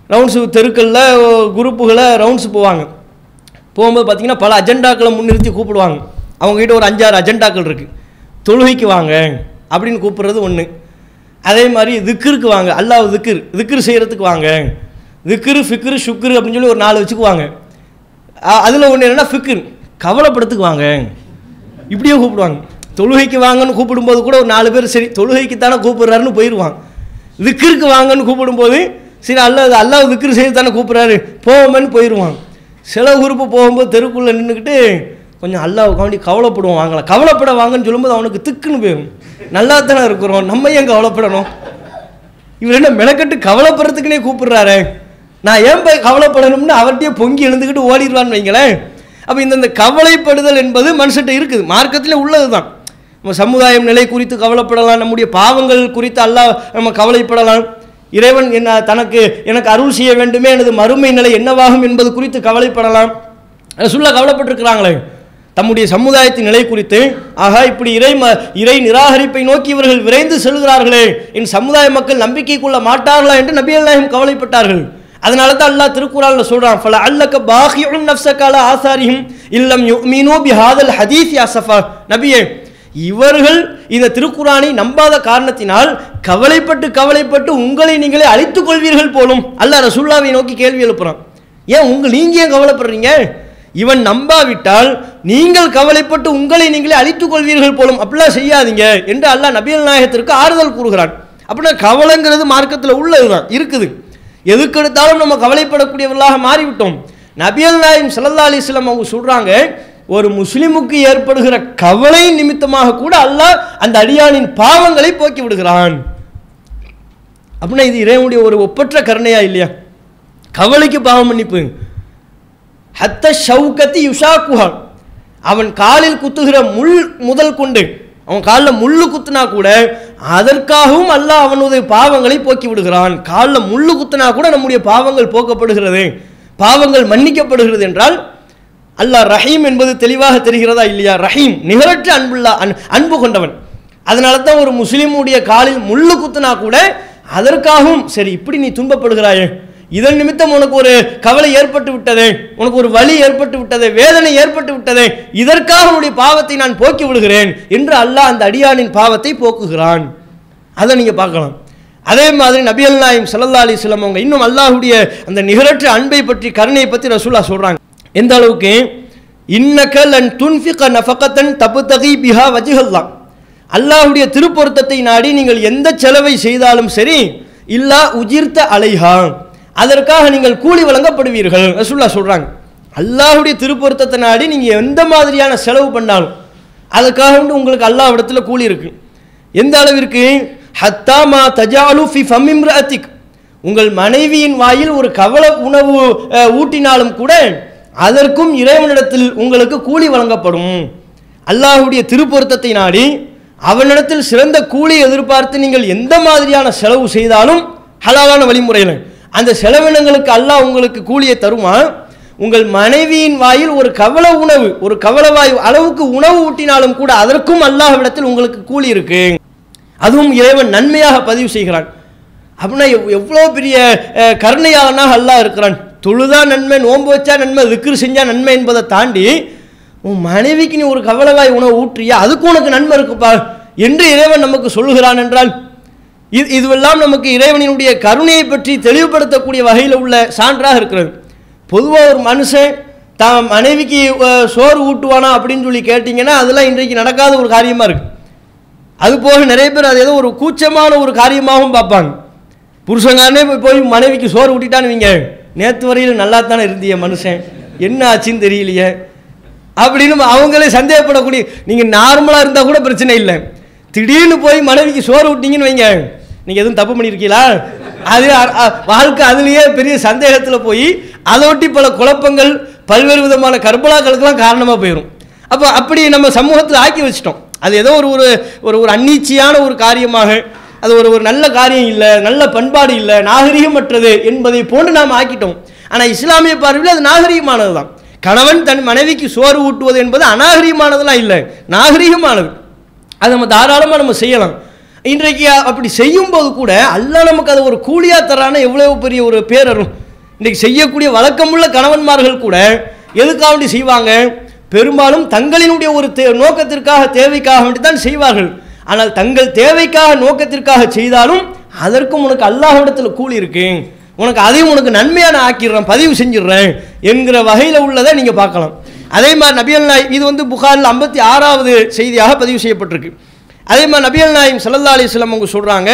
ரவுண்ட்ஸு தெருக்களில் குரூப்புகளை ரவுண்ட்ஸ் போவாங்க போகும்போது பார்த்தீங்கன்னா பல அஜெண்டாக்களை முன்னிறுத்தி கூப்பிடுவாங்க அவங்ககிட்ட ஒரு அஞ்சாறு அஜெண்டாக்கள் இருக்குது தொழுகைக்கு வாங்க அப்படின்னு கூப்பிடுறது ஒன்று அதே மாதிரி திக்ருக்கு வாங்க அல்லாஹ் திக்ர் திக்ரு செய்கிறதுக்கு வாங்க திக்ரு ஃபிக்ரு சுக்ரு அப்படின்னு சொல்லி ஒரு நாலு வச்சுக்குவாங்க அதில் ஒன்று என்னென்னா ஃபிக்ர் கவலைப்படத்துக்கு வாங்க இப்படியே கூப்பிடுவாங்க தொழுகைக்கு வாங்கன்னு கூப்பிடும்போது கூட ஒரு நாலு பேர் சரி தொழுகைக்கு தானே கூப்பிடுறாருன்னு போயிடுவான் திக்ருக்கு வாங்கன்னு கூப்பிடும்போது சரி அல்லாஹ் அல்லாஹ் திக்ரு செய்து தானே கூப்பிட்றாரு போவோமேன்னு போயிடுவான் சில குரூப்பு போகும்போது தெருக்குள்ளே நின்றுக்கிட்டு கொஞ்சம் அல்லாஹ் காண்டி கவலைப்படுவோம் வாங்கலாம் கவலைப்பட வாங்கன்னு சொல்லும்போது அவனுக்கு திக்குன்னு போயிடும் நல்லா தானே இருக்கிறோம் நம்ம ஏன் கவலைப்படணும் இவர் என்ன மெனக்கட்டு கவலைப்படுறதுக்குனே கூப்பிடுறாரு நான் ஏன் போய் கவலைப்படணும்னு அவர்கிட்டயே பொங்கி எழுந்துக்கிட்டு ஓடிடுவான்னு வைங்களேன் அப்போ இந்த இந்த கவலைப்படுதல் என்பது மனுஷன்ட்ட இருக்குது மார்க்கத்தில் உள்ளது தான் நம்ம சமுதாயம் நிலை குறித்து கவலைப்படலாம் நம்முடைய பாவங்கள் குறித்து அல்லாஹ் நம்ம கவலைப்படலாம் இறைவன் என்ன தனக்கு எனக்கு அருள் செய்ய வேண்டுமே எனது மறுமை நிலை என்னவாகும் என்பது குறித்து கவலைப்படலாம் சொல்ல கவலைப்பட்டிருக்கிறாங்களே தம்முடைய சமுதாயத்தின் நிலை குறித்து ஆகா இப்படி இறை ம இறை நிராகரிப்பை நோக்கி இவர்கள் விரைந்து செல்கிறார்களே என் சமுதாய மக்கள் நம்பிக்கை கொள்ள மாட்டார்களா என்று நபிகள் நாயகம் கவலைப்பட்டார்கள் அதனால தான் அல்லாஹ் திருக்குறான்ல சொல்றான் ஃபல அல்லக்க பாஹியும் நஃப்ஸகால ஆசாரிஹிம் இல்லம் யுமினு பிஹாதல் ஹதீஸ் யா சஃபா நபியே இவர்கள் இந்த திருக்குறானை நம்பாத காரணத்தினால் கவலைப்பட்டு கவலைப்பட்டு உங்களை நீங்களே அழித்துக் கொள்வீர்கள் போலும் அல்லாஹ் ரசூல்லாவை நோக்கி கேள்வி எழுப்புறான் ஏன் உங்க நீங்க ஏன் கவலைப்படுறீங்க இவன் நம்பாவிட்டால் நீங்கள் கவலைப்பட்டு உங்களை நீங்களே அழித்துக் கொள்வீர்கள் போலும் அப்படிலாம் செய்யாதீங்க என்று அல்லாஹ் நபிகள் நாயகத்திற்கு ஆறுதல் கூறுகிறான் அப்படின்னா கவலைங்கிறது மார்க்கத்தில் உள்ளதுதான் இருக்குது எதுக்கெடுத்தாலும் நம்ம கவலைப்படக்கூடியவர்களாக மாறிவிட்டோம் நபியல் நாயம் சல்லா அலிஸ்லாம் அவங்க சொல்றாங்க ஒரு முஸ்லிமுக்கு ஏற்படுகிற கவலை நிமித்தமாக கூட அல்லாஹ் அந்த அடியானின் பாவங்களை போக்கி விடுகிறான் அப்படின்னா இது இறைவனுடைய ஒரு ஒப்பற்ற கருணையா இல்லையா கவலைக்கு பாவம் மன்னிப்பு ஹத்த ஷவுக்கத்தி யுஷாக்குஹா அவன் காலில் குத்துகிற முள் முதல் கொண்டு அவன் காலில் முள்ளு குத்துனா கூட அதற்காகவும் அல்லாஹ் அவனுடைய பாவங்களை போக்கி விடுகிறான் காலில் முள்ளு குத்துனா கூட நம்முடைய பாவங்கள் போக்கப்படுகிறது பாவங்கள் மன்னிக்கப்படுகிறது என்றால் அல்லாஹ் ரஹீம் என்பது தெளிவாக தெரிகிறதா இல்லையா ரஹீம் நிகரற்ற அன்புள்ள அன் அன்பு கொண்டவன் அதனால தான் ஒரு முஸ்லீமுடைய காலில் முள்ளு குத்துனா கூட அதற்காகவும் சரி இப்படி நீ துன்பப்படுகிறாயே இதன் நிமித்தம் உனக்கு ஒரு கவலை ஏற்பட்டு விட்டதே உனக்கு ஒரு வலி ஏற்பட்டு விட்டதே வேதனை ஏற்பட்டு விட்டதே இதற்காக உன்னுடைய பாவத்தை நான் போக்கி விடுகிறேன் என்று அல்லாஹ் அந்த அடியானின் பாவத்தை போக்குகிறான் அதை நீங்க பார்க்கலாம் அதே மாதிரி நபிகள் நாயம் சல்லா அலிஸ்லாம் அவங்க இன்னும் அல்லாஹ்வுடைய அந்த நிகரற்ற அன்பை பற்றி கருணையை பற்றி ரசூலா சொல்றாங்க எந்த அளவுக்கு இன்னக்கல் அன் துன்ஃபிக நஃபகத்தன் தபுதகி பிஹா வஜிஹல்லா அல்லாஹ்வுடைய திருப்பொருத்தத்தை நாடி நீங்கள் எந்த செலவை செய்தாலும் சரி இல்லா உஜிர்த்த அலைஹா அதற்காக நீங்கள் கூலி வழங்கப்படுவீர்கள் ரசூல்லா சொல்றாங்க அல்லாஹ்வுடைய திருப்பொருத்தத்தை நாடி நீங்க எந்த மாதிரியான செலவு பண்ணாலும் அதுக்காக வந்து உங்களுக்கு அல்லாஹ்விடத்தில் கூலி இருக்கு எந்த அளவிற்கு ஹத்தாமா தஜாலு ஃபி ஃபமிம்ரஅத்திக் உங்கள் மனைவியின் வாயில் ஒரு கவல உணவு அஹ், ஊட்டினாலும் கூட அதற்கும் இறைவனிடத்தில் உங்களுக்கு கூலி வழங்கப்படும் அல்லாஹ்வுடைய திருப்பொருத்தத்தை நாடி அவனிடத்தில் சிறந்த கூலி எதிர்பார்த்து நீங்கள் எந்த மாதிரியான செலவு செய்தாலும் ஹலாலான வழிமுறையில் அந்த செலவினங்களுக்கு அல்லாஹ் உங்களுக்கு கூலியை தருமா உங்கள் மனைவியின் வாயில் ஒரு கவல உணவு ஒரு கவலவாயு அளவுக்கு உணவு ஊட்டினாலும் கூட அதற்கும் அல்லாஹ்விடத்தில் உங்களுக்கு கூலி இருக்கு அதுவும் இறைவன் நன்மையாக பதிவு செய்கிறான் அப்படின்னா எவ் எவ்வளோ பெரிய அஹ், கருணையாளனாக அல்லாஹ் இருக்கிறான் தொழுதா நன்மை நோன்பு வச்சா நன்மை விக்ரு செஞ்சா நன்மை என்பதை தாண்டி உன் மனைவிக்கு நீ ஒரு கவலவாய் உணவு ஊற்றியா அதுக்கு உனக்கு நன்மை இருக்குப்பா என்று இறைவன் நமக்கு சொல்லுகிறான் என்றால் இது இதுவெல்லாம் நமக்கு இறைவனினுடைய கருணையை பற்றி தெளிவுபடுத்தக்கூடிய வகையில் உள்ள சான்றாக இருக்கிறது பொதுவாக ஒரு மனுஷன் தான் மனைவிக்கு அஹ், சோறு ஊட்டுவானா அப்படின்னு சொல்லி கேட்டிங்கன்னா அதெல்லாம் இன்றைக்கு நடக்காத ஒரு காரியமாக இருக்குது அது போக நிறைய பேர் அது ஏதோ ஒரு கூச்சமான ஒரு காரியமாகவும் பார்ப்பாங்க புருஷங்காரனே போய் போய் மனைவிக்கு சோறு ஊட்டிட்டான்னு வைங்க நேற்று வரையில் நல்லா தானே இருந்திய மனுஷன் என்ன ஆச்சுன்னு தெரியலையே அப்படின்னு அவங்களே சந்தேகப்படக்கூடிய நீங்கள் நார்மலாக இருந்தால் கூட பிரச்சனை இல்லை திடீர்னு போய் மனைவிக்கு சோறு விட்டீங்கன்னு வைங்க நீங்கள் எதுவும் தப்பு பண்ணியிருக்கீங்களா அது அ- அ- வாழ்க்கை அதுலேயே பெரிய சந்தேகத்தில் போய் அதை ஒட்டி பல குழப்பங்கள் பல்வேறு விதமான கர்பலாக்களுக்கெல்லாம் காரணமாக போயிடும் அப்போ அப்படி நம்ம சமூகத்தில் ஆக்கி வச்சிட்டோம் அது ஏதோ ஒரு ஒரு ஒரு ஒரு அன்னீச்சியான ஒரு காரியமாக அது ஒரு ஒரு நல்ல காரியம் இல்லை நல்ல பண்பாடு இல்லை நாகரிகமற்றது என்பதை போன்று நாம் ஆக்கிட்டோம் ஆனால் இஸ்லாமிய பார்வையில் அது நாகரிகமானது தான் கணவன் தன் மனைவிக்கு சோறு ஊட்டுவது என்பது அநாகரிகமானதெல்லாம் இல்லை நாகரிகமானது அது நம்ம தாராளமாக நம்ம செய்யலாம் இன்றைக்கு அப்படி செய்யும்போது கூட அல்லாஹ் நமக்கு அதை ஒரு கூலியாக தரான எவ்வளோ பெரிய ஒரு பேரரும் இன்றைக்கு செய்யக்கூடிய வழக்கமுள்ள கணவன்மார்கள் கூட எதுக்காக வேண்டி செய்வாங்க பெரும்பாலும் தங்களினுடைய ஒரு தே நோக்கத்திற்காக தேவைக்காக வேண்டி தான் செய்வார்கள் ஆனால் தங்கள் தேவைக்காக நோக்கத்திற்காக செய்தாலும் அதற்கும் உனக்கு அல்லாஹ்விடத்தில் கூலி இருக்கு உனக்கு அதையும் உனக்கு நன்மையான ஆக்கிடுறேன் பதிவு செஞ்சிடுறேன் என்கிற வகையில் உள்ளதை நீங்கள் பார்க்கலாம் அதே மாதிரி நபியல் நாய் இது வந்து புகாரில் ஐம்பத்தி ஆறாவது செய்தியாக பதிவு செய்யப்பட்டிருக்கு அதே மாதிரி நபியல் நாயம் சல்லல்லா அலிஸ்லாம் அவங்க சொல்கிறாங்க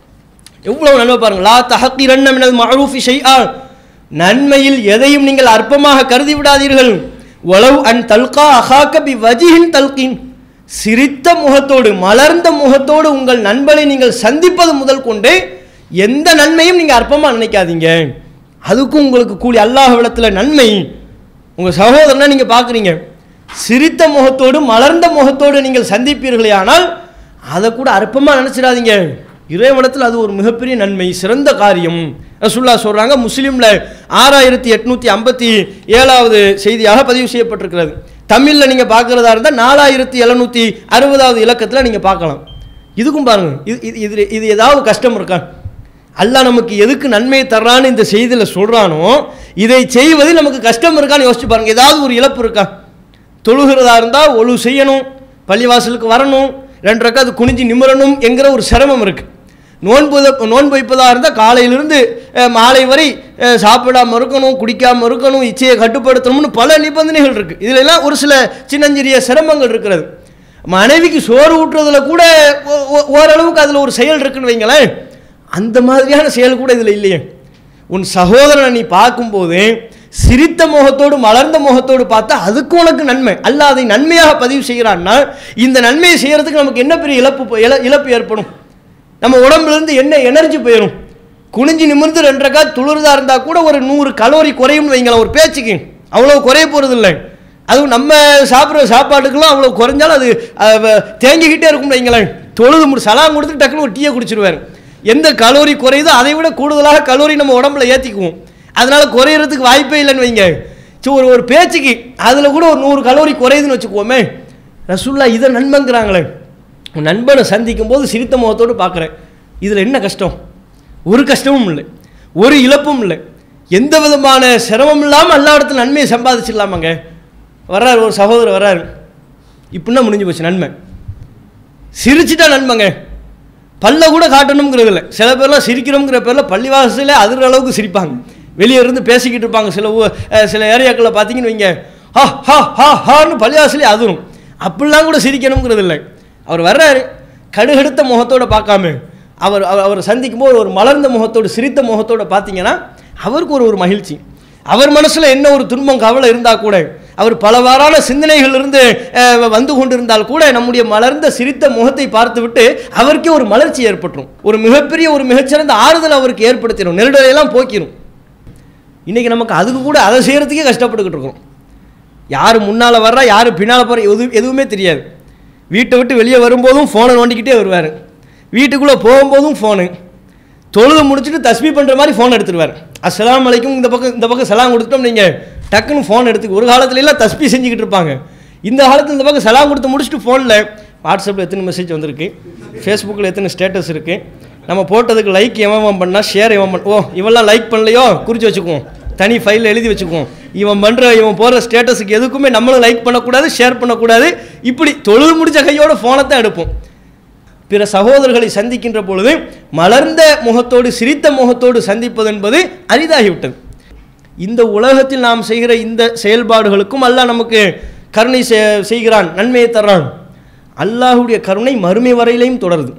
எவ்வளவு நன்மை பாருங்க லா தஹக்கிரன்ன மினல் மஅரூஃபி ஷைஆ நன்மையில் எதையும் நீங்கள் அற்பமாக கருதி விடாதீர்கள் வலவ் அன் தல்கா அஹாக்க பி வஜிஹின் தல்கின் சிரித்த முகத்தோடு மலர்ந்த முகத்தோடு உங்கள் நண்பனை நீங்கள் சந்திப்பது முதல் கொண்டு எந்த நன்மையும் நீங்கள் அற்பமாக நினைக்காதீங்க அதுக்கும் உங்களுக்கு கூலி அல்லாஹ்விடத்தில் நன்மை உங்கள் சகோதரனை நீங்கள் பார்க்குறீங்க சிரித்த முகத்தோடு மலர்ந்த முகத்தோடு நீங்கள் சந்திப்பீர்களே ஆனால் அதை கூட அற்பமாக நினச்சிடாதீங்க இறைவனத்தில் அது ஒரு மிகப்பெரிய நன்மை சிறந்த காரியம் ரசுல்லா சொல்கிறாங்க முஸ்லீமில் ஆறாயிரத்தி எட்நூற்றி ஐம்பத்தி ஏழாவது செய்தியாக பதிவு செய்யப்பட்டிருக்கிறது தமிழில் நீங்கள் பார்க்குறதா இருந்தால் நாலாயிரத்தி எழுநூற்றி அறுபதாவது இலக்கத்தில் நீங்கள் பார்க்கலாம் இதுக்கும் பாருங்கள் இது இது இது இது ஏதாவது கஷ்டம் இருக்கா அல்லாஹ் நமக்கு எதுக்கு நன்மையை தர்றான்னு இந்த செய்தியில் சொல்கிறானோ இதை செய்வதில் நமக்கு கஷ்டம் இருக்கான்னு யோசிச்சு பாருங்க ஏதாவது ஒரு இழப்பு இருக்கா தொழுகிறதா இருந்தால் ஒழு செய்யணும் பள்ளிவாசலுக்கு வரணும் ரெண்டு ரக்கா அது குனிஞ்சு நிமிரணும் என்கிற ஒரு சிரமம் இருக்குது நோன்பு நோன்பு வைப்பதாக இருந்தால் காலையிலிருந்து அஹ், மாலை வரை அஹ், சாப்பிடாம இருக்கணும் குடிக்காமல் இருக்கணும் இச்சையை கட்டுப்படுத்தணும்னு பல நிபந்தனைகள் இருக்குது இதில் எல்லாம் ஒரு சில சின்னஞ்சிறிய சிரமங்கள் இருக்கிறது மனைவிக்கு சோறு ஊட்டுறதுல கூட ஓ- ஓ- ஓரளவுக்கு அதில் ஒரு செயல் இருக்குன்னு வைங்களேன் அந்த மாதிரியான செயல் கூட இதில் இல்லையே உன் சகோதரனை நீ பார்க்கும்போது சிரித்த முகத்தோடு மலர்ந்த முகத்தோடு பார்த்தா அதுக்கு உனக்கு நன்மை அல்ல அதை நன்மையாக பதிவு செய்கிறான்னா இந்த நன்மையை செய்யறதுக்கு நமக்கு என்ன பெரிய இழப்பு போ- இழ- இழப்பு ஏற்படும் நம்ம உடம்புல இருந்து என்ன எனர்ஜி போயிடும் குனிஞ்சு நிமிர்ந்து ரெண்டரை கால் துளிர்தா இருந்தால் கூட ஒரு நூறு கலோரி குறையும்னு வைங்களேன் ஒரு பேச்சுக்கு அவ்வளோ குறைய போகிறது இல்லை அதுவும் நம்ம சாப்பிட்ற சாப்பாட்டுக்கெல்லாம் அவ்வளோ குறைஞ்சாலும் அது அஹ், வ- தேங்கிக்கிட்டே இருக்கும்னு வைங்களேன் தொழுது முடி சலாம் கொடுத்துட்டு டக்குன்னு ஒரு டீயை குடிச்சிருவாரு எந்த கலோரி குறையுதோ அதை விட கூடுதலாக கலோரி நம்ம உடம்புல ஏற்றிக்குவோம் அதனால குறையிறதுக்கு வாய்ப்பே இல்லைன்னு வைங்க சரி ஒரு ஒரு பேச்சுக்கு அதில் கூட ஒரு நூறு கலோரி குறையுதுன்னு வச்சுக்குவோமே ரசுல்லா இதை நண்பங்கிறாங்களே உன் நண்பனை சந்திக்கும் போது சிரித்த முகத்தோடு பார்க்குறேன் இதில் என்ன கஷ்டம் ஒரு கஷ்டமும் இல்லை ஒரு இழப்பும் இல்லை எந்த விதமான சிரமம் இல்லாமல் எல்லா இடத்துல நன்மையை சம்பாதிச்சிடலாமாங்க வர்றாரு ஒரு சகோதரர் வர்றாரு இப்படின்னா முடிஞ்சு போச்சு நன்மை சிரிச்சிட்டா நன்மைங்க பல்ல கூட காட்டணுங்கிறது இல்லை சில பேர்லாம் சிரிக்கிறோங்கிற பேரில் பள்ளிவாசலே அதிர அளவுக்கு சிரிப்பாங்க வெளியே இருந்து பேசிக்கிட்டு இருப்பாங்க சில ஊ- அஹ் சில ஏரியாக்களில் பார்த்தீங்கன்னு வைங்க ஹா ஹா ஹா ஹான்னு பள்ளிவாசலே அதிரும் அப்படிலாம் கூட சிரிக்கணுங்கிறது இல்லை அவர் வர்றாரு கடுகெடுத்த முகத்தோட பார்க்காம அவர் அவர் அவரை சந்திக்கும் போது ஒரு மலர்ந்த முகத்தோடு சிரித்த முகத்தோட பார்த்தீங்கன்னா அவருக்கு ஒரு ஒரு மகிழ்ச்சி அவர் மனசில் என்ன ஒரு துன்பம் கவலை இருந்தால் கூட அவர் பலவாறான சிந்தனைகள் இருந்து அஹ், வந்து கொண்டிருந்தால் கூட நம்முடைய மலர்ந்த சிரித்த முகத்தை பார்த்துவிட்டு அவருக்கே ஒரு மலர்ச்சி ஏற்பட்டுரும் ஒரு மிகப்பெரிய ஒரு மிகச்சிறந்த ஆறுதல் அவருக்கு ஏற்படுத்திடும் நெருடலையெல்லாம் போக்கிடும் இன்னைக்கு நமக்கு அதுக்கு கூட அதை செய்கிறதுக்கே கஷ்டப்பட்டுக்கிட்டு இருக்கோம் யார் முன்னால் வர்றா யார் பின்னால் போகிற எது எதுவுமே தெரியாது வீட்டை விட்டு வெளியே வரும்போதும் ஃபோனை நோண்டிக்கிட்டே வருவார் வீட்டுக்குள்ளே போகும்போதும் ஃபோனு தொழுது முடிச்சுட்டு தஸ்மி பண்ணுற மாதிரி ஃபோன் எடுத்துருவார் அஸ்ஸலாமு அலைக்கும் இந்த பக்கம் இந்த பக்கம் சலாம் கொடுத்துட்டோம் நீங்கள் டக்குன்னு ஃபோன் எடுத்து ஒரு காலத்துல எல்லாம் தஸ்பி செஞ்சுக்கிட்டு இருப்பாங்க இந்த காலத்தில் இந்த பக்கம் சலாம் கொடுத்து முடிச்சுட்டு ஃபோனில் வாட்ஸ்அப்பில் எத்தனை மெசேஜ் வந்திருக்கு ஃபேஸ்புக்கில் எத்தனை ஸ்டேட்டஸ் இருக்குது நம்ம போட்டதுக்கு லைக் எவன் பண்ணால் ஷேர் எவன் பண்ண ஓ இவெல்லாம் லைக் பண்ணலையோ குறித்து வச்சுக்குவோம் தனி ஃபைலில் எழுதி வச்சுக்குவோம் இவன் பண்ணுற இவன் போடுற ஸ்டேட்டஸுக்கு எதுக்குமே நம்மளும் லைக் பண்ணக்கூடாது ஷேர் பண்ணக்கூடாது இப்படி தொழுது முடிச்ச கையோட ஃபோனை தான் எடுப்போம் பிற சகோதரர்களை சந்திக்கின்ற பொழுது மலர்ந்த முகத்தோடு சிரித்த முகத்தோடு சந்திப்பது என்பது அரிதாகிவிட்டது இந்த உலகத்தில் நாம் செய்கிற இந்த செயல்பாடுகளுக்கும் அல்லாஹ் நமக்கு கருணை செய்- செய்கிறான் நன்மையை தர்றான் அல்லாஹ்வுடைய கருணை மறுமை வரையிலையும் தொடருது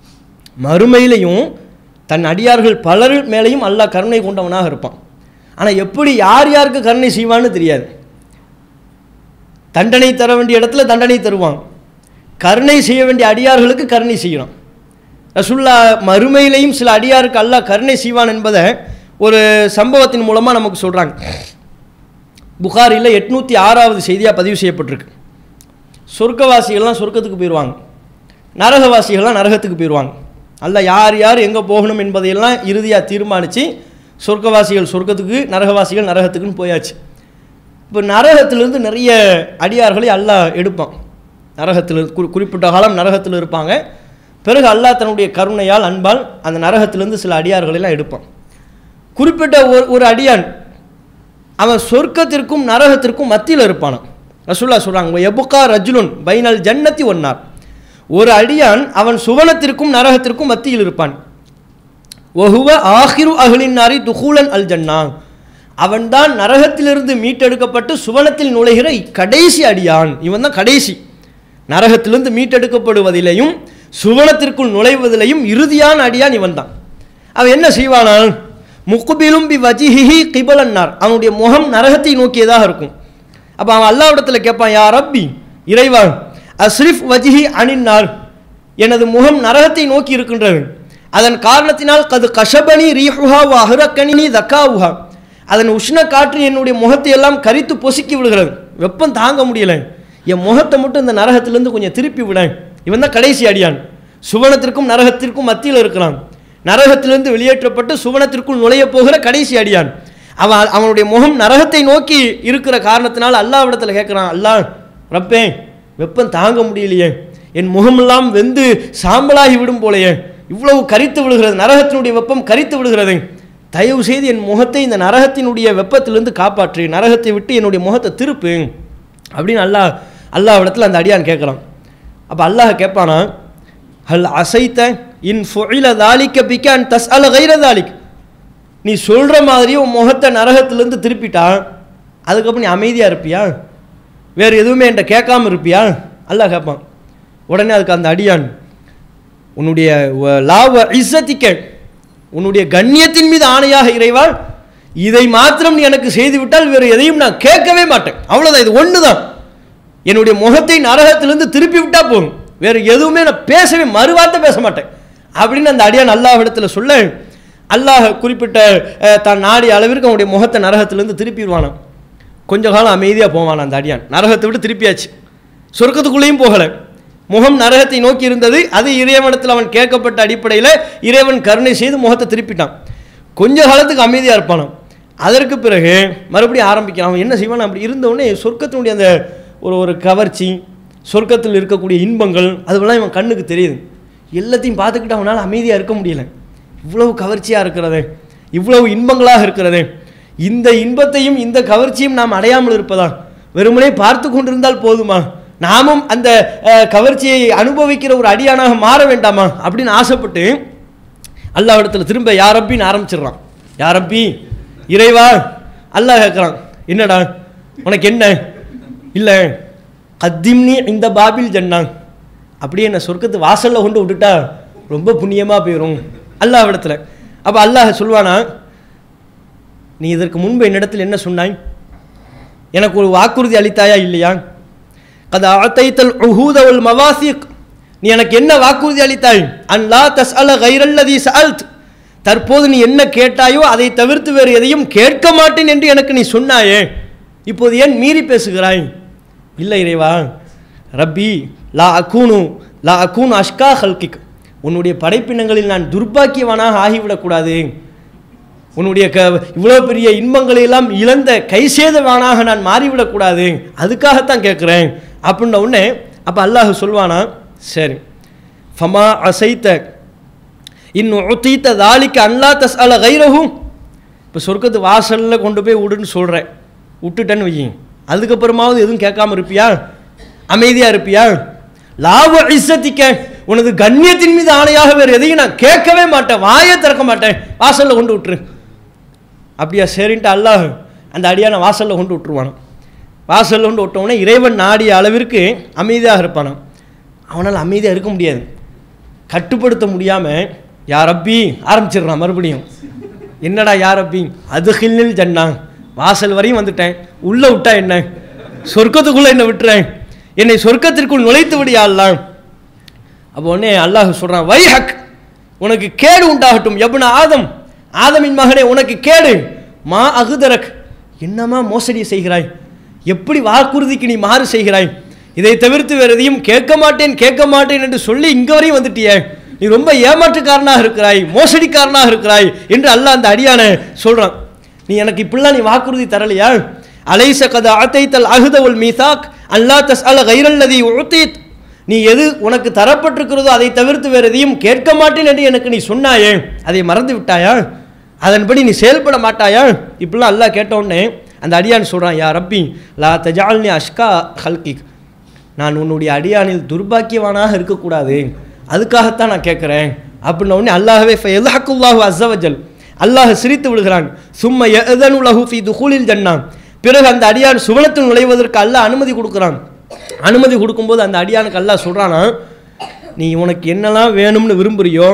மறுமையிலையும் தன் அடியார்கள் பலர் மேலேயும் அல்லாஹ் கருணை கொண்டவனாக இருப்பான் ஆனால் எப்படி யார் யாருக்கு கருணை செய்வான்னு தெரியாது தண்டனை தர வேண்டிய இடத்துல தண்டனை தருவான் கருணை செய்ய வேண்டிய அடியார்களுக்கு கருணை செய்யணும் ரசுல்லா மறுமையிலையும் சில அடியாருக்கு அல்லாஹ் கருணை செய்வான் என்பதை ஒரு சம்பவத்தின் மூலமாக நமக்கு சொல்கிறாங்க புகாரில் எட்நூற்றி ஆறாவது செய்தியாக பதிவு செய்யப்பட்டிருக்கு சொர்க்கவாசிகள்லாம் சொர்க்கத்துக்கு போயிடுவாங்க நரகவாசிகள்லாம் நரகத்துக்கு போயிடுவாங்க அல்ல யார் யார் எங்கே போகணும் என்பதையெல்லாம் இறுதியாக தீர்மானித்து சொர்க்கவாசிகள் சொர்க்கத்துக்கு நரகவாசிகள் நரகத்துக்குன்னு போயாச்சு இப்போ நரகத்திலிருந்து நிறைய அடியார்களை அல்லாஹ் எடுப்பான் நரகத்தில் குறி குறிப்பிட்ட காலம் நரகத்தில் இருப்பாங்க பிறகு அல்லாஹ் தன்னுடைய கருணையால் அன்பால் அந்த நரகத்திலிருந்து சில அடியார்களை எல்லாம் எடுப்பான் குறிப்பிட்ட ஒரு ஒரு அடியான் அவன் சொர்க்கத்திற்கும் நரகத்திற்கும் மத்தியில் இருப்பானான் ரசூல்லா சொல்கிறாங்க எபுக்கா ரஜுலுன் பைனல் ஜன்னத்தி ஒன்னார் ஒரு அடியான் அவன் சுவனத்திற்கும் நரகத்திற்கும் மத்தியில் இருப்பான் ஒஹுவ ஆஹிரு அகலின் நாரி துஹூலன் அல் ஜன்னா அவன்தான் நரகத்திலிருந்து மீட்டெடுக்கப்பட்டு சுவனத்தில் நுழைகிற கடைசி அடியான் இவன் தான் கடைசி நரகத்திலிருந்து மீட்டெடுக்கப்படுவதிலையும் சுவனத்திற்குள் நுழைவதிலையும் இறுதியான அடியான் இவன் தான் அவன் என்ன செய்வானான் முக்குபிலும் பி வஜிஹி கிபலன்னார் அவனுடைய முகம் நரகத்தை நோக்கியதாக இருக்கும் அப்போ அவன் அல்லாவிடத்தில் கேட்பான் யா ரப்பி இறைவா அஸ்ரிஃப் வஜிஹி அணின்னார் எனது முகம் நரகத்தை நோக்கி இருக்கின்றது அதன் காரணத்தினால் கது கஷபனி ரீஹுஹா வ அஹ்ரக்கனி தக்காவுஹா அதன் உஷ்ண காற்று என்னுடைய முகத்தை எல்லாம் கரித்து பொசுக்கி விடுகிறது வெப்பம் தாங்க முடியல என் முகத்தை மட்டும் இந்த நரகத்திலிருந்து கொஞ்சம் திருப்பி விட இவன் தான் கடைசி அடியான் சுவனத்திற்கும் நரகத்திற்கும் மத்தியில் இருக்கிறான் நரகத்திலிருந்து வெளியேற்றப்பட்டு சுவனத்திற்குள் நுழைய போகிற கடைசி அடியான் அவன் அவனுடைய முகம் நரகத்தை நோக்கி இருக்கிற காரணத்தினால் அல்லாவிடத்தில் கேட்குறான் அல்லாஹ் ரப்பே வெப்பம் தாங்க முடியலையே என் முகமெல்லாம் வெந்து சாம்பலாகி விடும் போலையே இவ்வளவு கரித்து விடுகிறது நரகத்தினுடைய வெப்பம் கரித்து விடுகிறது தயவு செய்து என் முகத்தை இந்த நரகத்தினுடைய வெப்பத்திலிருந்து காப்பாற்று நரகத்தை விட்டு என்னுடைய முகத்தை திருப்பு அப்படின்னு அல்லாஹ் அல்லாஹ் இடத்துல அந்த அடியான் கேட்குறான் அப்போ அல்லாஹ் கேட்பானா ஹல் அசைத்த இன் ஃபுஇல தாலிக்க பிக்க அன் தஸ் அல கைர தாலிக் நீ சொல்கிற மாதிரியே உன் முகத்தை நரகத்திலேருந்து திருப்பிட்டா அதுக்கப்புறம் நீ அமைதியாக இருப்பியா வேறு எதுவுமே என்கிட்ட கேட்காம இருப்பியா அல்லாஹ் கேட்பான் உடனே அதுக்கு அந்த அடியான் உன்னுடைய வ- லாவ இஸ்ஸத்திக்க உன்னுடைய கண்ணியத்தின் மீது ஆணையாக இறைவா இதை மாத்திரம் நீ எனக்கு செய்து விட்டால் வேறு எதையும் நான் கேட்கவே மாட்டேன் அவ்வளோதான் இது ஒன்று தான் என்னுடைய முகத்தை நரகத்திலிருந்து திருப்பி விட்டா போதும் வேறு எதுவுமே நான் பேசவே மறுவார்த்தை பேச மாட்டேன் அப்படின்னு அந்த அடியான் அல்லாஹ்விடத்தில் சொல்ல அல்லாஹ் குறிப்பிட்ட அஹ், தான் நாடிய அளவிற்கு அவனுடைய முகத்தை நரகத்திலிருந்து திருப்பிடுவானாம் கொஞ்ச காலம் அமைதியாக போவான் அந்த அடியான் நரகத்தை விட்டு திருப்பியாச்சு சொர்க்கத்துக்குள்ளேயும் போகலை முகம் நரகத்தை நோக்கி இருந்தது அது இறைவனத்தில் அவன் கேட்கப்பட்ட அடிப்படையில் இறைவன் கருணை செய்து முகத்தை திருப்பிட்டான் கொஞ்ச காலத்துக்கு அமைதியாக இருப்பானாம் அதற்கு பிறகு மறுபடியும் ஆரம்பிக்கிறான் அவன் என்ன செய்வான் அப்படி இருந்தவுடனே சொர்க்கத்தினுடைய அந்த ஒரு ஒரு கவர்ச்சி சொர்க்கத்தில் இருக்கக்கூடிய இன்பங்கள் அதுவெல்லாம் இவன் கண்ணுக்கு தெரியுது எல்லாத்தையும் பார்த்துக்கிட்டு அவனால் அமைதியாக இருக்க முடியல இவ்வளவு கவர்ச்சியாக இருக்கிறது இவ்வளவு இன்பங்களாக இருக்கிறது இந்த இன்பத்தையும் இந்த கவர்ச்சியும் நாம் அடையாமல் இருப்பதா வெறுமனே பார்த்து கொண்டிருந்தால் போதுமா நாமும் அந்த அஹ், கவர்ச்சியை அனுபவிக்கிற ஒரு அடியானாக மாற வேண்டாமா அப்படின்னு ஆசைப்பட்டு அல்லாஹ்விடத்தில் திரும்ப யாரப்பின்னு ஆரம்பிச்சிடுறான் யாரப்பி இறைவா அல்லாஹ் கேட்குறான் என்னடா உனக்கு என்ன இல்லை கத்திம்னி இந்த பாபில் ஜன்னா அப்படியே என்ன சொர்க்கத்து வாசலில் கொண்டு விட்டுட்டா ரொம்ப புண்ணியமாக போயிடும் அல்லாஹ்விடத்தில் அப்போ அல்லாஹ் சொல்வானா நீ இதற்கு முன்பு என்னிடத்தில் என்ன சொன்னாய் எனக்கு ஒரு வாக்குறுதி அளித்தாயா இல்லையா கத அத்தைத்தல் உஹூதவல் மவாசிக் நீ எனக்கு என்ன வாக்குறுதி அளித்தாய் அன்லா தஸ் அல கைரல்லதி சஅல்த் தற்போது நீ என்ன கேட்டாயோ அதை தவிர்த்து வேறு எதையும் கேட்க மாட்டேன் என்று எனக்கு நீ சொன்னாயே இப்போது ஏன் மீறி பேசுகிறாய் இல்லை இறைவா ரப்பி லா அக்கூனு லா அக்கூனு அஷ்கா ஹல்கிக் உன்னுடைய படைப்பினங்களில் நான் துர்பாக்கியவனாக ஆகிவிடக்கூடாது உன்னுடைய க இவ்வளோ பெரிய இன்பங்களை எல்லாம் இழந்த கைசேதவானாக நான் மாறிவிடக்கூடாது அதுக்காகத்தான் கேட்குறேன் அப்படின்ன உடனே அப்போ அல்லாஹ் சொல்வானா சரி ஃபமா அசைத்த இன்னும் உத்தீத்த தாலிக்கு அன்லா தஸ் அல கைரகும் இப்போ சொர்க்கத்து வாசலில் கொண்டு போய் விடுன்னு சொல்கிறேன் விட்டுட்டேன்னு வையும் அதுக்கப்புறமாவது எதுவும் கேட்காம இருப்பியா அமைதியாக இருப்பியா லாப இசத்திக்க உனது கண்ணியத்தின் மீது ஆணையாக வேறு எதையும் நான் கேட்கவே மாட்டேன் வாயே திறக்க மாட்டேன் வாசலில் கொண்டு விட்டுரு அப்படியா சரின்ட்டு அல்லாஹ் அந்த அடியான வாசலில் கொண்டு விட்டுருவானாம் வாசலில் கொண்டு விட்டவுடனே இறைவன் நாடிய அளவிற்கு அமைதியாக இருப்பானாம் அவனால் அமைதியாக இருக்க முடியாது கட்டுப்படுத்த முடியாமல் யார் அப்பி ஆரம்பிச்சிடுறான் மறுபடியும் என்னடா யார் அப்பி அது ஹில்லில் ஜன்னா வாசல் வரையும் வந்துட்டேன் உள்ளே விட்டா என்ன சொர்க்கத்துக்குள்ளே என்ன விட்டுறேன் என்னை சொர்க்கத்திற்குள் நுழைத்து விடியாலாம் அப்போ உடனே அல்லாஹ் சொல்கிறான் வைஹக் உனக்கு கேடு உண்டாகட்டும் எப்ன ஆதம் ஆதமின் மகனே உனக்கு கேடு மா அகுதரக் என்னமா மோசடி செய்கிறாய் எப்படி வாக்குறுதிக்கு நீ மாறு செய்கிறாய் இதை தவிர்த்து வேறு எதையும் கேட்க மாட்டேன் கேட்க மாட்டேன் என்று சொல்லி இங்கே வரையும் வந்துட்டியே நீ ரொம்ப ஏமாற்றுக்காரனாக இருக்கிறாய் மோசடிக்காரனாக இருக்கிறாய் என்று அல்லாஹ் அந்த அடியானை சொல்கிறான் நீ எனக்கு இப்படிலாம் நீ வாக்குறுதி தரலையா அலைச கத அத்தைத்தல் அகுதவுல் மீசாக் அல்லா தஸ் அல கைரல்லதி உத்தீத் நீ எது உனக்கு தரப்பட்டிருக்கிறதோ அதை தவிர்த்து வேறு எதையும் கேட்க மாட்டேன் என்று எனக்கு நீ சொன்னாயே அதை மறந்து விட்டாயா அதன்படி நீ செயல்பட மாட்டாயா இப்படிலாம் அல்லாஹ் கேட்ட உடனே அந்த அடியான் சொல்கிறான் யா ரப்பி லா தஜால்னி அஷ்கா ஹல்கிக் நான் உன்னுடைய அடியானில் துர்பாக்கியவானாக இருக்கக்கூடாது அதுக்காகத்தான் நான் கேட்குறேன் அப்படின்ன உடனே அல்லாஹவே எல்லாஹுல்லாஹு அஸ்ஸவஜல் அல்லாஹ் சிரித்து விடுகிறான் சும்ம எதன் உலகு ஃபி துஹூலில் ஜன்னா பிறகு அந்த அடியான் சுவனத்தில் நுழைவதற்கு அல்லாஹ் அனுமதி கொடுக்குறான் அனுமதி கொடுக்கும்போது அந்த அடியானுக்கு அல்லாஹ் சொல்கிறானா நீ உனக்கு என்னெல்லாம் வேணும்னு விரும்புறியோ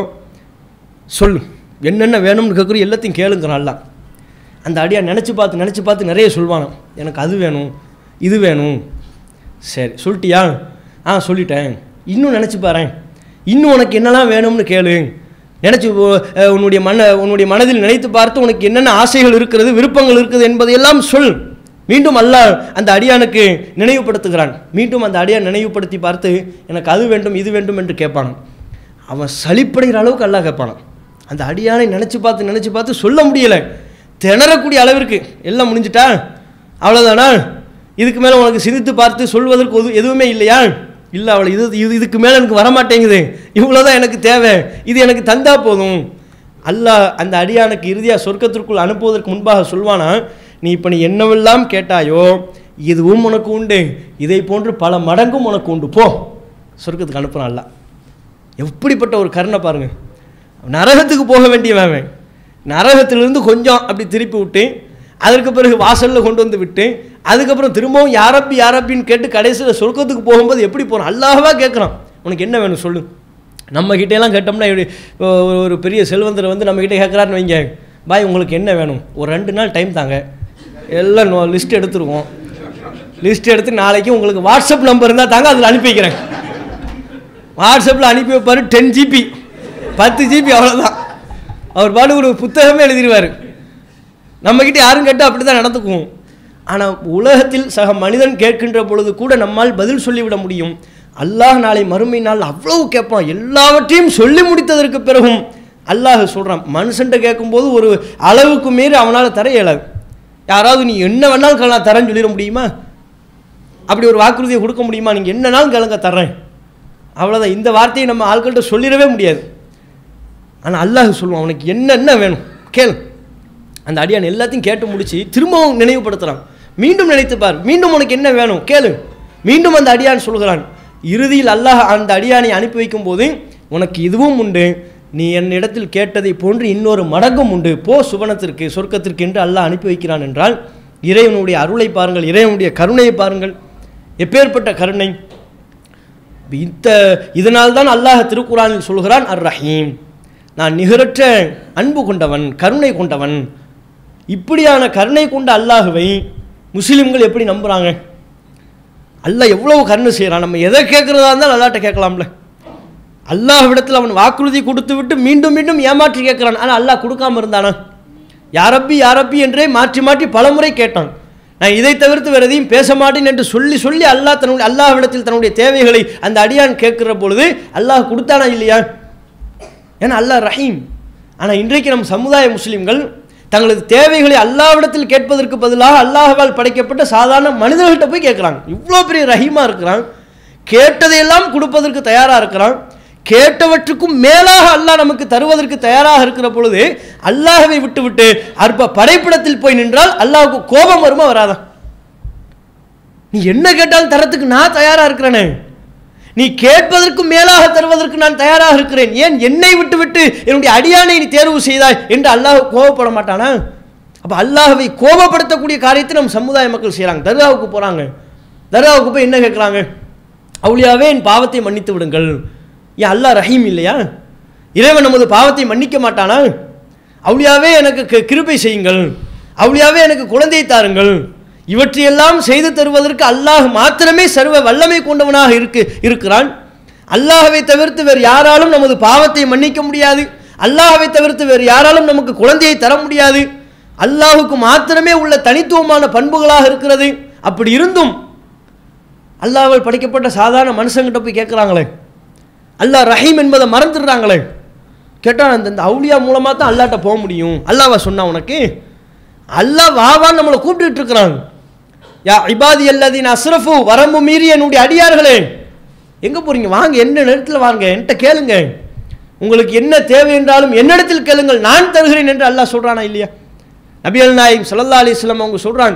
சொல்லு என்னென்ன வேணும்னு கேட்குறோம் எல்லாத்தையும் கேளுங்கிறான் அல்லாஹ் அந்த அடியா நினச்சி பார்த்து நினச்சி பார்த்து நிறைய சொல்வானாம் எனக்கு அது வேணும் இது வேணும் சரி சொல்லிட்டியா ஆ சொல்லிட்டேன் இன்னும் நினச்சி பாரேன் இன்னும் உனக்கு என்னெல்லாம் வேணும்னு கேளு நினச்சி உன்னுடைய மன உன்னுடைய மனதில் நினைத்து பார்த்து உனக்கு என்னென்ன ஆசைகள் இருக்கிறது விருப்பங்கள் இருக்குது என்பதையெல்லாம் சொல் மீண்டும் அல்லாஹ் அந்த அடியானுக்கு நினைவுபடுத்துகிறான் மீண்டும் அந்த அடியான் நினைவுபடுத்தி பார்த்து எனக்கு அது வேண்டும் இது வேண்டும் என்று கேட்பான் அவன் சலிப்படைகிற அளவுக்கு அல்லாஹ் கேட்பானான் அந்த அடியானை நினச்சி பார்த்து நினச்சி பார்த்து சொல்ல முடியலை திணறக்கூடிய அளவிற்கு எல்லாம் முடிஞ்சிட்டா அவ்வளோதானா இதுக்கு மேலே உனக்கு சிந்தித்து பார்த்து சொல்வதற்கு எது எதுவுமே இல்லையா இல்லை அவளை இது இது இதுக்கு மேலே எனக்கு வரமாட்டேங்குது இவ்வளோதான் எனக்கு தேவை இது எனக்கு தந்தா போதும் அல்லாஹ் அந்த அடியானுக்கு இறுதியாக சொர்க்கத்திற்குள் அனுப்புவதற்கு முன்பாக சொல்வானா நீ இப்போ நீ என்னவெல்லாம் கேட்டாயோ இதுவும் உனக்கு உண்டு இதை போன்று பல மடங்கும் உனக்கு உண்டு போ சொர்க்கத்துக்கு அனுப்புகிறான் அல்லாஹ் எப்படிப்பட்ட ஒரு கருணை பாருங்க நரகத்துக்கு போக வேண்டியவன் அவன். நரகத்திலிருந்து கொஞ்சம் அப்படி திருப்பி விட்டு அதற்கு பிறகு வாசலில் கொண்டு வந்து விட்டு அதுக்கப்புறம் திரும்பவும் யாரப்பி யாரப்பின்னு கேட்டு கடைசியில் சொர்க்கத்துக்கு போகும்போது எப்படி போகிறான் அல்லாஹ்வா கேட்குறான் உனக்கு என்ன வேணும் சொல்லு நம்ம கிட்டேலாம் கேட்டோம்னா இப்படி ஒரு- ஒரு பெரிய செல்வந்தர் வந்து நம்ம கிட்ட கேட்குறாருன்னு வைங்க பாய் உங்களுக்கு என்ன வேணும் ஒரு ரெண்டு நாள் டைம் தாங்க எல்லாம் லிஸ்ட் எடுத்துருவோம் லிஸ்ட் எடுத்து நாளைக்கு உங்களுக்கு வாட்ஸ்அப் நம்பர் இருந்தால் தாங்க அதில் அனுப்பி வைக்கிறேன் வாட்ஸ்அப்பில் அனுப்பி வைப்பார் டென் ஜிபி பத்து ஜிபி அவ்வளோதான் அவர் பாடு ஒரு புத்தகமே எழுதிடுவார் நம்மக்கிட்ட யாரும் கேட்டால் அப்படி தான் நடந்துக்குவோம் ஆனால் உலகத்தில் சக மனிதன் கேட்கின்ற பொழுது கூட நம்மால் பதில் சொல்லிவிட முடியும் அல்லாஹ் நாளை மறுமை நாள் அவ்வளவு கேட்பான் எல்லாவற்றையும் சொல்லி முடித்ததற்கு பிறகும் அல்லாஹ் சொல்கிறான் மனுஷன்ட்ட கேட்கும்போது ஒரு அளவுக்கு மீறி அவனால் தர இயலாது யாராவது நீ என்ன வேணாலும் கேள- நான் தரேன்னு சொல்லிட முடியுமா அப்படி ஒரு வாக்குறுதியை கொடுக்க முடியுமா நீங்கள் என்னனாலும் கேளுங்க தர்றேன் அவ்வளோதான் இந்த வார்த்தையை நம்ம ஆட்கள்கிட்ட சொல்லிடவே முடியாது ஆனால் அல்லாஹ் சொல்லுவான் அவனுக்கு என்னென்ன வேணும் கேளு அந்த அடியான் எல்லாத்தையும் கேட்டு முடிச்சு திரும்பவும் நினைவுபடுத்துகிறான் மீண்டும் நினைத்து பார் மீண்டும் உனக்கு என்ன வேணும் கேளு மீண்டும் அந்த அடியான் சொல்கிறான் இறுதியில் அல்லாஹ் அந்த அடியானை அனுப்பி வைக்கும்போது உனக்கு இதுவும் உண்டு நீ என்னிடத்தில் கேட்டதை போன்று இன்னொரு மடங்கும் உண்டு போ சுவனத்திற்கு சொர்க்கத்திற்கு என்று அல்லாஹ் அனுப்பி வைக்கிறான் என்றால் இறைவனுடைய அருளை பாருங்கள் இறைவனுடைய கருணையை பாருங்கள் எப்பேற்பட்ட கருணை இந்த இதனால்தான் அல்லாஹ் திருக்குறானில் சொல்கிறான் அர் ரஹீம் நான் நிகரற்ற அன்பு கொண்டவன் கருணை கொண்டவன் இப்படியான கருணை கொண்ட அல்லாஹுவை முஸ்லிம்கள் எப்படி நம்புகிறாங்க அல்லாஹ் எவ்வளவு கருணை செய்கிறான் நம்ம எதை கேட்குறதா இருந்தால் அல்லாட்ட கேட்கலாம்ல அல்லாஹ்விடத்தில் அவன் வாக்குறுதி கொடுத்து விட்டு மீண்டும் மீண்டும் ஏமாற்றி கேட்குறான் ஆனால் அல்லாஹ் கொடுக்காம இருந்தானா யாரப்பி யாரப்பி என்றே மாற்றி மாற்றி பலமுறை கேட்டான் நான் இதை தவிர்த்து வேறு எதையும் பேச மாட்டேன் என்று சொல்லி சொல்லி அல்லாஹ் தன்னுடைய அல்லாஹ்விடத்தில் தன்னுடைய தேவைகளை அந்த அடியான் கேட்கிற பொழுது அல்லாஹ் கொடுத்தானா இல்லையா ஏன்னா அல்லாஹ் ரஹீம் ஆனால் இன்றைக்கு நம் சமுதாய முஸ்லிம்கள் தங்களது தேவைகளை அல்லாஹ்விடத்தில் கேட்பதற்கு பதிலாக அல்லாஹ்வால் படைக்கப்பட்ட சாதாரண மனிதர்கள்ட்ட போய் கேட்குறாங்க இவ்வளோ பெரிய ரஹீமாக இருக்கிறான் கேட்டதையெல்லாம் கொடுப்பதற்கு தயாராக இருக்கிறான் கேட்டவற்றுக்கும் மேலாக அல்லாஹ் நமக்கு தருவதற்கு தயாராக இருக்கிற பொழுது அல்லாஹ்வை விட்டுவிட்டு அற்ப படைப்பிடத்தில் போய் நின்றால் அல்லாஹ்வுக்கு கோபம் வருமா வராதா நீ என்ன கேட்டாலும் தரத்துக்கு நான் தயாரா இருக்கிறேனே நீ கேட்பதற்கு மேலாக தருவதற்கு நான் தயாராக இருக்கிறேன் ஏன் என்னை விட்டு விட்டு என்னுடைய அடியானை நீ தேர்வு செய்தாய் என்று அல்லாஹ் கோபப்பட மாட்டானா அப்போ அல்லாஹ்வை கோபப்படுத்தக்கூடிய காரியத்தை நம்ம சமுதாய மக்கள் செய்கிறாங்க தர்காவுக்கு போகிறாங்க தர்காவுக்கு போய் என்ன கேட்குறாங்க அவுளியாவே என் பாவத்தை மன்னித்து விடுங்கள் ஏன் அல்லாஹ் ரஹீம் இல்லையா இறைவன் நமது பாவத்தை மன்னிக்க மாட்டானா அவுளியாவே எனக்கு கி- கிருபை செய்யுங்கள் அவுளியாவே எனக்கு குழந்தை தாருங்கள் இவற்றையெல்லாம் செய்து தருவதற்கு அல்லாஹ் மாத்திரமே சர்வ வல்லமை கொண்டவனாக இருக்கு இருக்கிறான் அல்லாஹ்வை தவிர்த்து வேறு யாராலும் நமது பாவத்தை மன்னிக்க முடியாது அல்லாஹ்வை தவிர்த்து வேறு யாராலும் நமக்கு குழந்தையை தர முடியாது அல்லாஹுக்கு மாத்திரமே உள்ள தனித்துவமான பண்புகளாக இருக்கிறது அப்படி இருந்தும் அல்லாஹ்வால் படைக்கப்பட்ட சாதாரண மனுஷங்கிட்ட போய் கேட்குறாங்களே அல்லாஹ் ரஹீம் என்பதை மறந்துடுறாங்களே கேட்டால் அந்த இந்த அவுலியா மூலமாக தான் அல்லாட்ட போக முடியும் அல்லாஹ்வா சொன்னா உனக்கு அல்லாஹ் வாவான்னு நம்மளை கூப்பிட்டுட்டு இருக்கிறான் யா இபாதி அல்லதீன் அஸ்ரஃபு வரம்பு மீறி என்னுடைய அடியார்களே எங்கே போறீங்க வாங்க என்ன நேரத்தில் வாங்க என்கிட்ட கேளுங்க உங்களுக்கு என்ன தேவை என்றாலும் என்னிடத்தில் கேளுங்கள் நான் தருகிறேன் என்று அல்லாஹ் சொல்றானா இல்லையா நபியல் நாயிம் ஸல்லல்லாஹு அலைஹி வஸல்லம் அவங்க சொல்றாங்க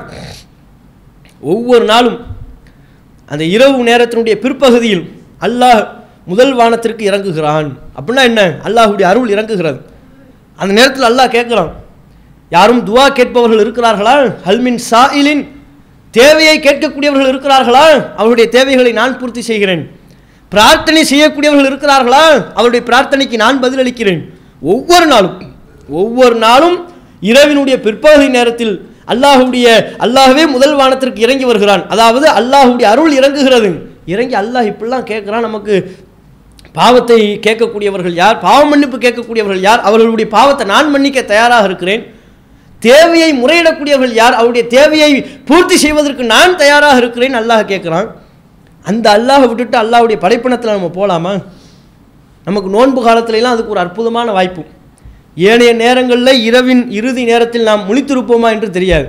ஒவ்வொரு நாளும் அந்த இரவு நேரத்தினுடைய பிற்பகுதியில் அல்லாஹ் முதல் வானத்திற்கு இறங்குகிறான் அப்படின்னா என்ன அல்லாஹ்வுடைய அருள் இறங்குகிறது அந்த நேரத்தில் அல்லாஹ் கேட்குறான் யாரும் துவா கேட்பவர்கள் இருக்கிறார்களா ஹல்மின் சாயிலின் தேவையை கேட்கக்கூடியவர்கள் இருக்கிறார்களா அவருடைய தேவைகளை நான் பூர்த்தி செய்கிறேன் பிரார்த்தனை செய்யக்கூடியவர்கள் இருக்கிறார்களா அவருடைய பிரார்த்தனைக்கு நான் பதிலளிக்கிறேன் ஒவ்வொரு நாளும் ஒவ்வொரு நாளும் இரவினுடைய பிற்பகுதி நேரத்தில் அல்லாஹ்வுடைய அல்லாஹ்வே முதல் வானத்திற்கு இறங்கி வருகிறான் அதாவது அல்லாஹ்வுடைய அருள் இறங்குகிறது இறங்கி அல்லாஹ் இப்படிலாம் கேட்குறான் நமக்கு பாவத்தை கேட்கக்கூடியவர்கள் யார் பாவ மன்னிப்பு கேட்கக்கூடியவர்கள் யார் அவர்களுடைய பாவத்தை நான் மன்னிக்க தயாராக இருக்கிறேன் தேவையை முறையிடக்கூடியவர்கள் யார் அவருடைய தேவையை பூர்த்தி செய்வதற்கு நான் தயாராக இருக்கிறேன் அல்லாஹ் கேட்குறான் அந்த அல்லாஹை விட்டுட்டு அல்லாஹ்வுடைய படைப்பினத்தில் நம்ம போகலாமா நமக்கு நோன்பு காலத்துலலாம் அதுக்கு ஒரு அற்புதமான வாய்ப்பு ஏனைய நேரங்களில் இரவின் இறுதி நேரத்தில் நாம் முழித்திருப்போமா என்று தெரியாது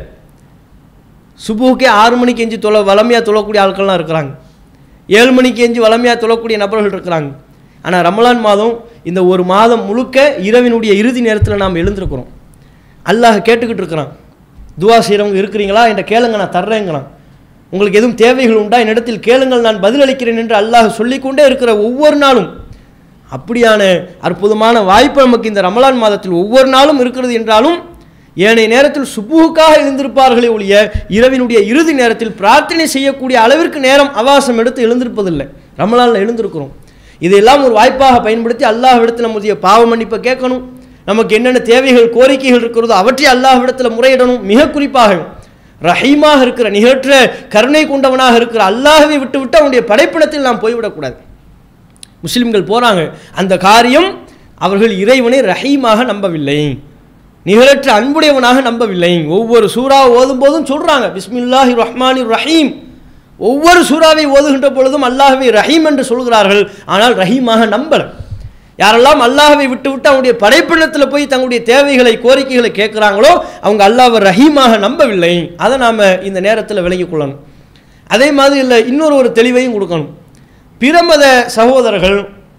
சுபுக்கே ஆறு மணிக்கு எஞ்சி தொலை வளமையாக தொழக்கூடிய ஆட்கள்லாம் இருக்கிறாங்க ஏழு மணிக்கு எஞ்சி வளமையாக தொழக்கூடிய நபர்கள் இருக்கிறாங்க ஆனால் ரமலான் மாதம் இந்த ஒரு மாதம் முழுக்க இரவினுடைய இறுதி நேரத்தில் நாம் எழுந்திருக்கிறோம் அல்லாஹ் கேட்டுக்கிட்டு இருக்கிறான் துவா செய்கிறவங்க இருக்கிறீங்களா என்ற கேளுங்க நான் தர்றேங்கிறான் உங்களுக்கு எதுவும் தேவைகள் உண்டா என்னிடத்தில் கேளுங்கள் நான் பதிலளிக்கிறேன் என்று அல்லாஹ் சொல்லிக்கொண்டே இருக்கிற ஒவ்வொரு நாளும் அப்படியான அற்புதமான வாய்ப்பு நமக்கு இந்த ரமலான் மாதத்தில் ஒவ்வொரு நாளும் இருக்கிறது என்றாலும் ஏனைய நேரத்தில் சுபுவுக்காக எழுந்திருப்பார்களே ஒழிய இரவினுடைய இறுதி நேரத்தில் பிரார்த்தனை செய்யக்கூடிய அளவிற்கு நேரம் அவாசம் எடுத்து எழுந்திருப்பதில்லை ரமலானில் எழுந்திருக்கிறோம் இதையெல்லாம் ஒரு வாய்ப்பாக பயன்படுத்தி அல்லாஹ்விடத்தில் நம்முடைய பாவ மன்னிப்பை கேட்கணும் நமக்கு என்னென்ன தேவைகள் கோரிக்கைகள் இருக்கிறதோ அவற்றை அல்லாஹ்விடத்தில் முறையிடணும் மிக குறிப்பாக ரஹீமாக இருக்கிற நிகழ்ற்ற கருணை கொண்டவனாக இருக்கிற அல்லாஹ்வை விட்டு விட்டு அவனுடைய படைப்பிடத்தில் நாம் போய்விடக்கூடாது முஸ்லிம்கள் போகிறாங்க அந்த காரியம் அவர்கள் இறைவனை ரஹீமாக நம்பவில்லை நிகழற்ற அன்புடையவனாக நம்பவில்லை ஒவ்வொரு சூறா ஓதும் போதும் சொல்கிறாங்க பிஸ்மில்லாஹி ரஹ்மானி ரஹீம் ஒவ்வொரு சூறாவை ஓதுகின்ற பொழுதும் அல்லாஹ்வை ரஹீம் என்று சொல்கிறார்கள் ஆனால் ரஹீமாக நம்பலை யாரெல்லாம் அல்லாஹ்வை விட்டு விட்டு அவனுடைய படைப்பிடத்தில் போய் தங்களுடைய தேவைகளை கோரிக்கைகளை கேட்குறாங்களோ அவங்க அல்லாஹ்வை ரஹீமாக நம்பவில்லை அதை நாம் இந்த நேரத்தில் விளங்கிக் கொள்ளணும் அதே மாதிரி இல்லை இன்னொரு ஒரு தெளிவையும் கொடுக்கணும் பிரமத சகோதரர்கள்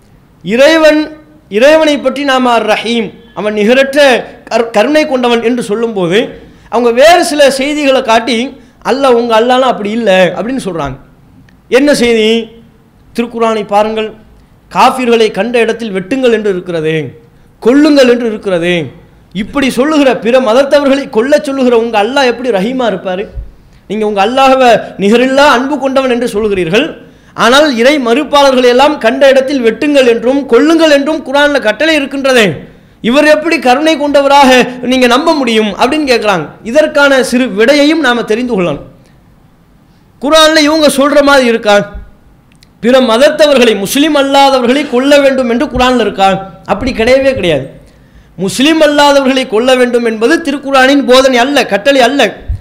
இறைவன் இறைவனை பற்றி நாம் ரஹீம் அவன் நிகரற்ற கர் கருணை கொண்டவன் என்று சொல்லும்போது அவங்க வேறு சில செய்திகளை காட்டி அல்ல உங்கள் அல்லாலாம் அப்படி இல்லை அப்படின்னு சொல்கிறாங்க என்ன செய்தி திருக்குறானை பாருங்கள் காஃபிர்களை கண்ட இடத்தில் வெட்டுங்கள் என்று இருக்கிறது கொல்லுங்கள் என்று இருக்கிறது இப்படி சொல்லுகிற பிற மதத்தவர்களை கொல்லச் சொல்லுகிற உங்கள் அல்லாஹ் எப்படி ரஹீமா இருப்பார் நீங்கள் உங்கள் அல்லாஹவை நிகரில்லா அன்பு கொண்டவன் என்று சொல்கிறீர்கள் ஆனால் இறை மறுப்பாளர்களை எல்லாம் கண்ட இடத்தில் வெட்டுங்கள் என்றும் கொல்லுங்கள் என்றும் குரானில் கட்டளை இருக்கின்றதே இவர் எப்படி கருணை கொண்டவராக நீங்கள் நம்ப முடியும் அப்படின்னு கேட்குறாங்க இதற்கான சிறு விடையையும் நாம் தெரிந்து கொள்ளணும் குரானில் இவங்க சொல்கிற மாதிரி இருக்கா பிற மதத்தவர்களை முஸ்லீம் அல்லாதவர்களை கொல்ல வேண்டும் என்று குரானில் இருக்கா அப்படி கிடையவே கிடையாது முஸ்லீம் அல்லாதவர்களை கொல்ல வேண்டும் என்பது திருக்குறானின் போதனை அல்ல கட்டளை அல்ல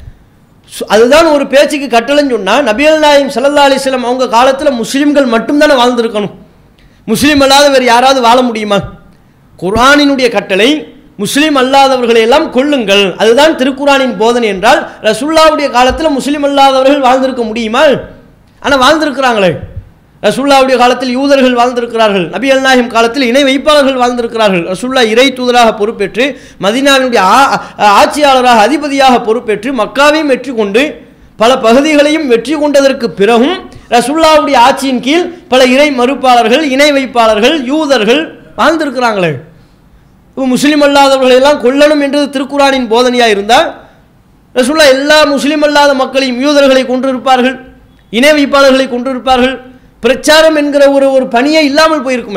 சு- அதுதான் ஒரு பேச்சுக்கு கட்டளைன்னு சொன்னால் நபியல் நாயம் சல்லா அலிஸ்லாம் அவங்க காலத்தில் முஸ்லீம்கள் மட்டும்தானே வாழ்ந்திருக்கணும் முஸ்லீம் அல்லாத வேறு யாராவது வாழ முடியுமா குர்ஆனினுடைய கட்டளை முஸ்லீம் அல்லாதவர்களை எல்லாம் கொல்லுங்கள் அதுதான் திருக்குரானின் போதனை என்றால் ரசுல்லாவுடைய காலத்தில் முஸ்லீம் அல்லாதவர்கள் வாழ்ந்திருக்க முடியுமா ஆனால் வாழ்ந்திருக்கிறாங்களே ரசுல்லாவுடைய காலத்தில் யூதர்கள் வாழ்ந்திருக்கிறார்கள் நபி அல்நாயகம் காலத்தில் இணை வைப்பாளர்கள் வாழ்ந்திருக்கிறார்கள் ரசுல்லா இறை தூதராக பொறுப்பேற்று மதினாவினுடைய ஆ- ஆட்சியாளராக அதிபதியாக பொறுப்பேற்று மக்காவையும் வெற்றி கொண்டு பல பகுதிகளையும் வெற்றி கொண்டதற்கு பிறகும் ரசுல்லாவுடைய ஆட்சியின் கீழ் பல இறை மறுப்பாளர்கள் இணை வைப்பாளர்கள் யூதர்கள் வாழ்ந்திருக்கிறாங்களே இப்போ முஸ்லீம் அல்லாதவர்களை எல்லாம் கொல்லணும் என்றது திருக்குறானின் போதனையாக இருந்தால் ரசுல்லா எல்லா முஸ்லீம் அல்லாத மக்களையும் யூதர்களை கொண்டிருப்பார்கள் இணை வைப்பாளர்களை கொண்டிருப்பார்கள் பிரச்சாரம் என்கிற ஒரு ஒரு பணியே இல்லாமல் போயிருக்குமே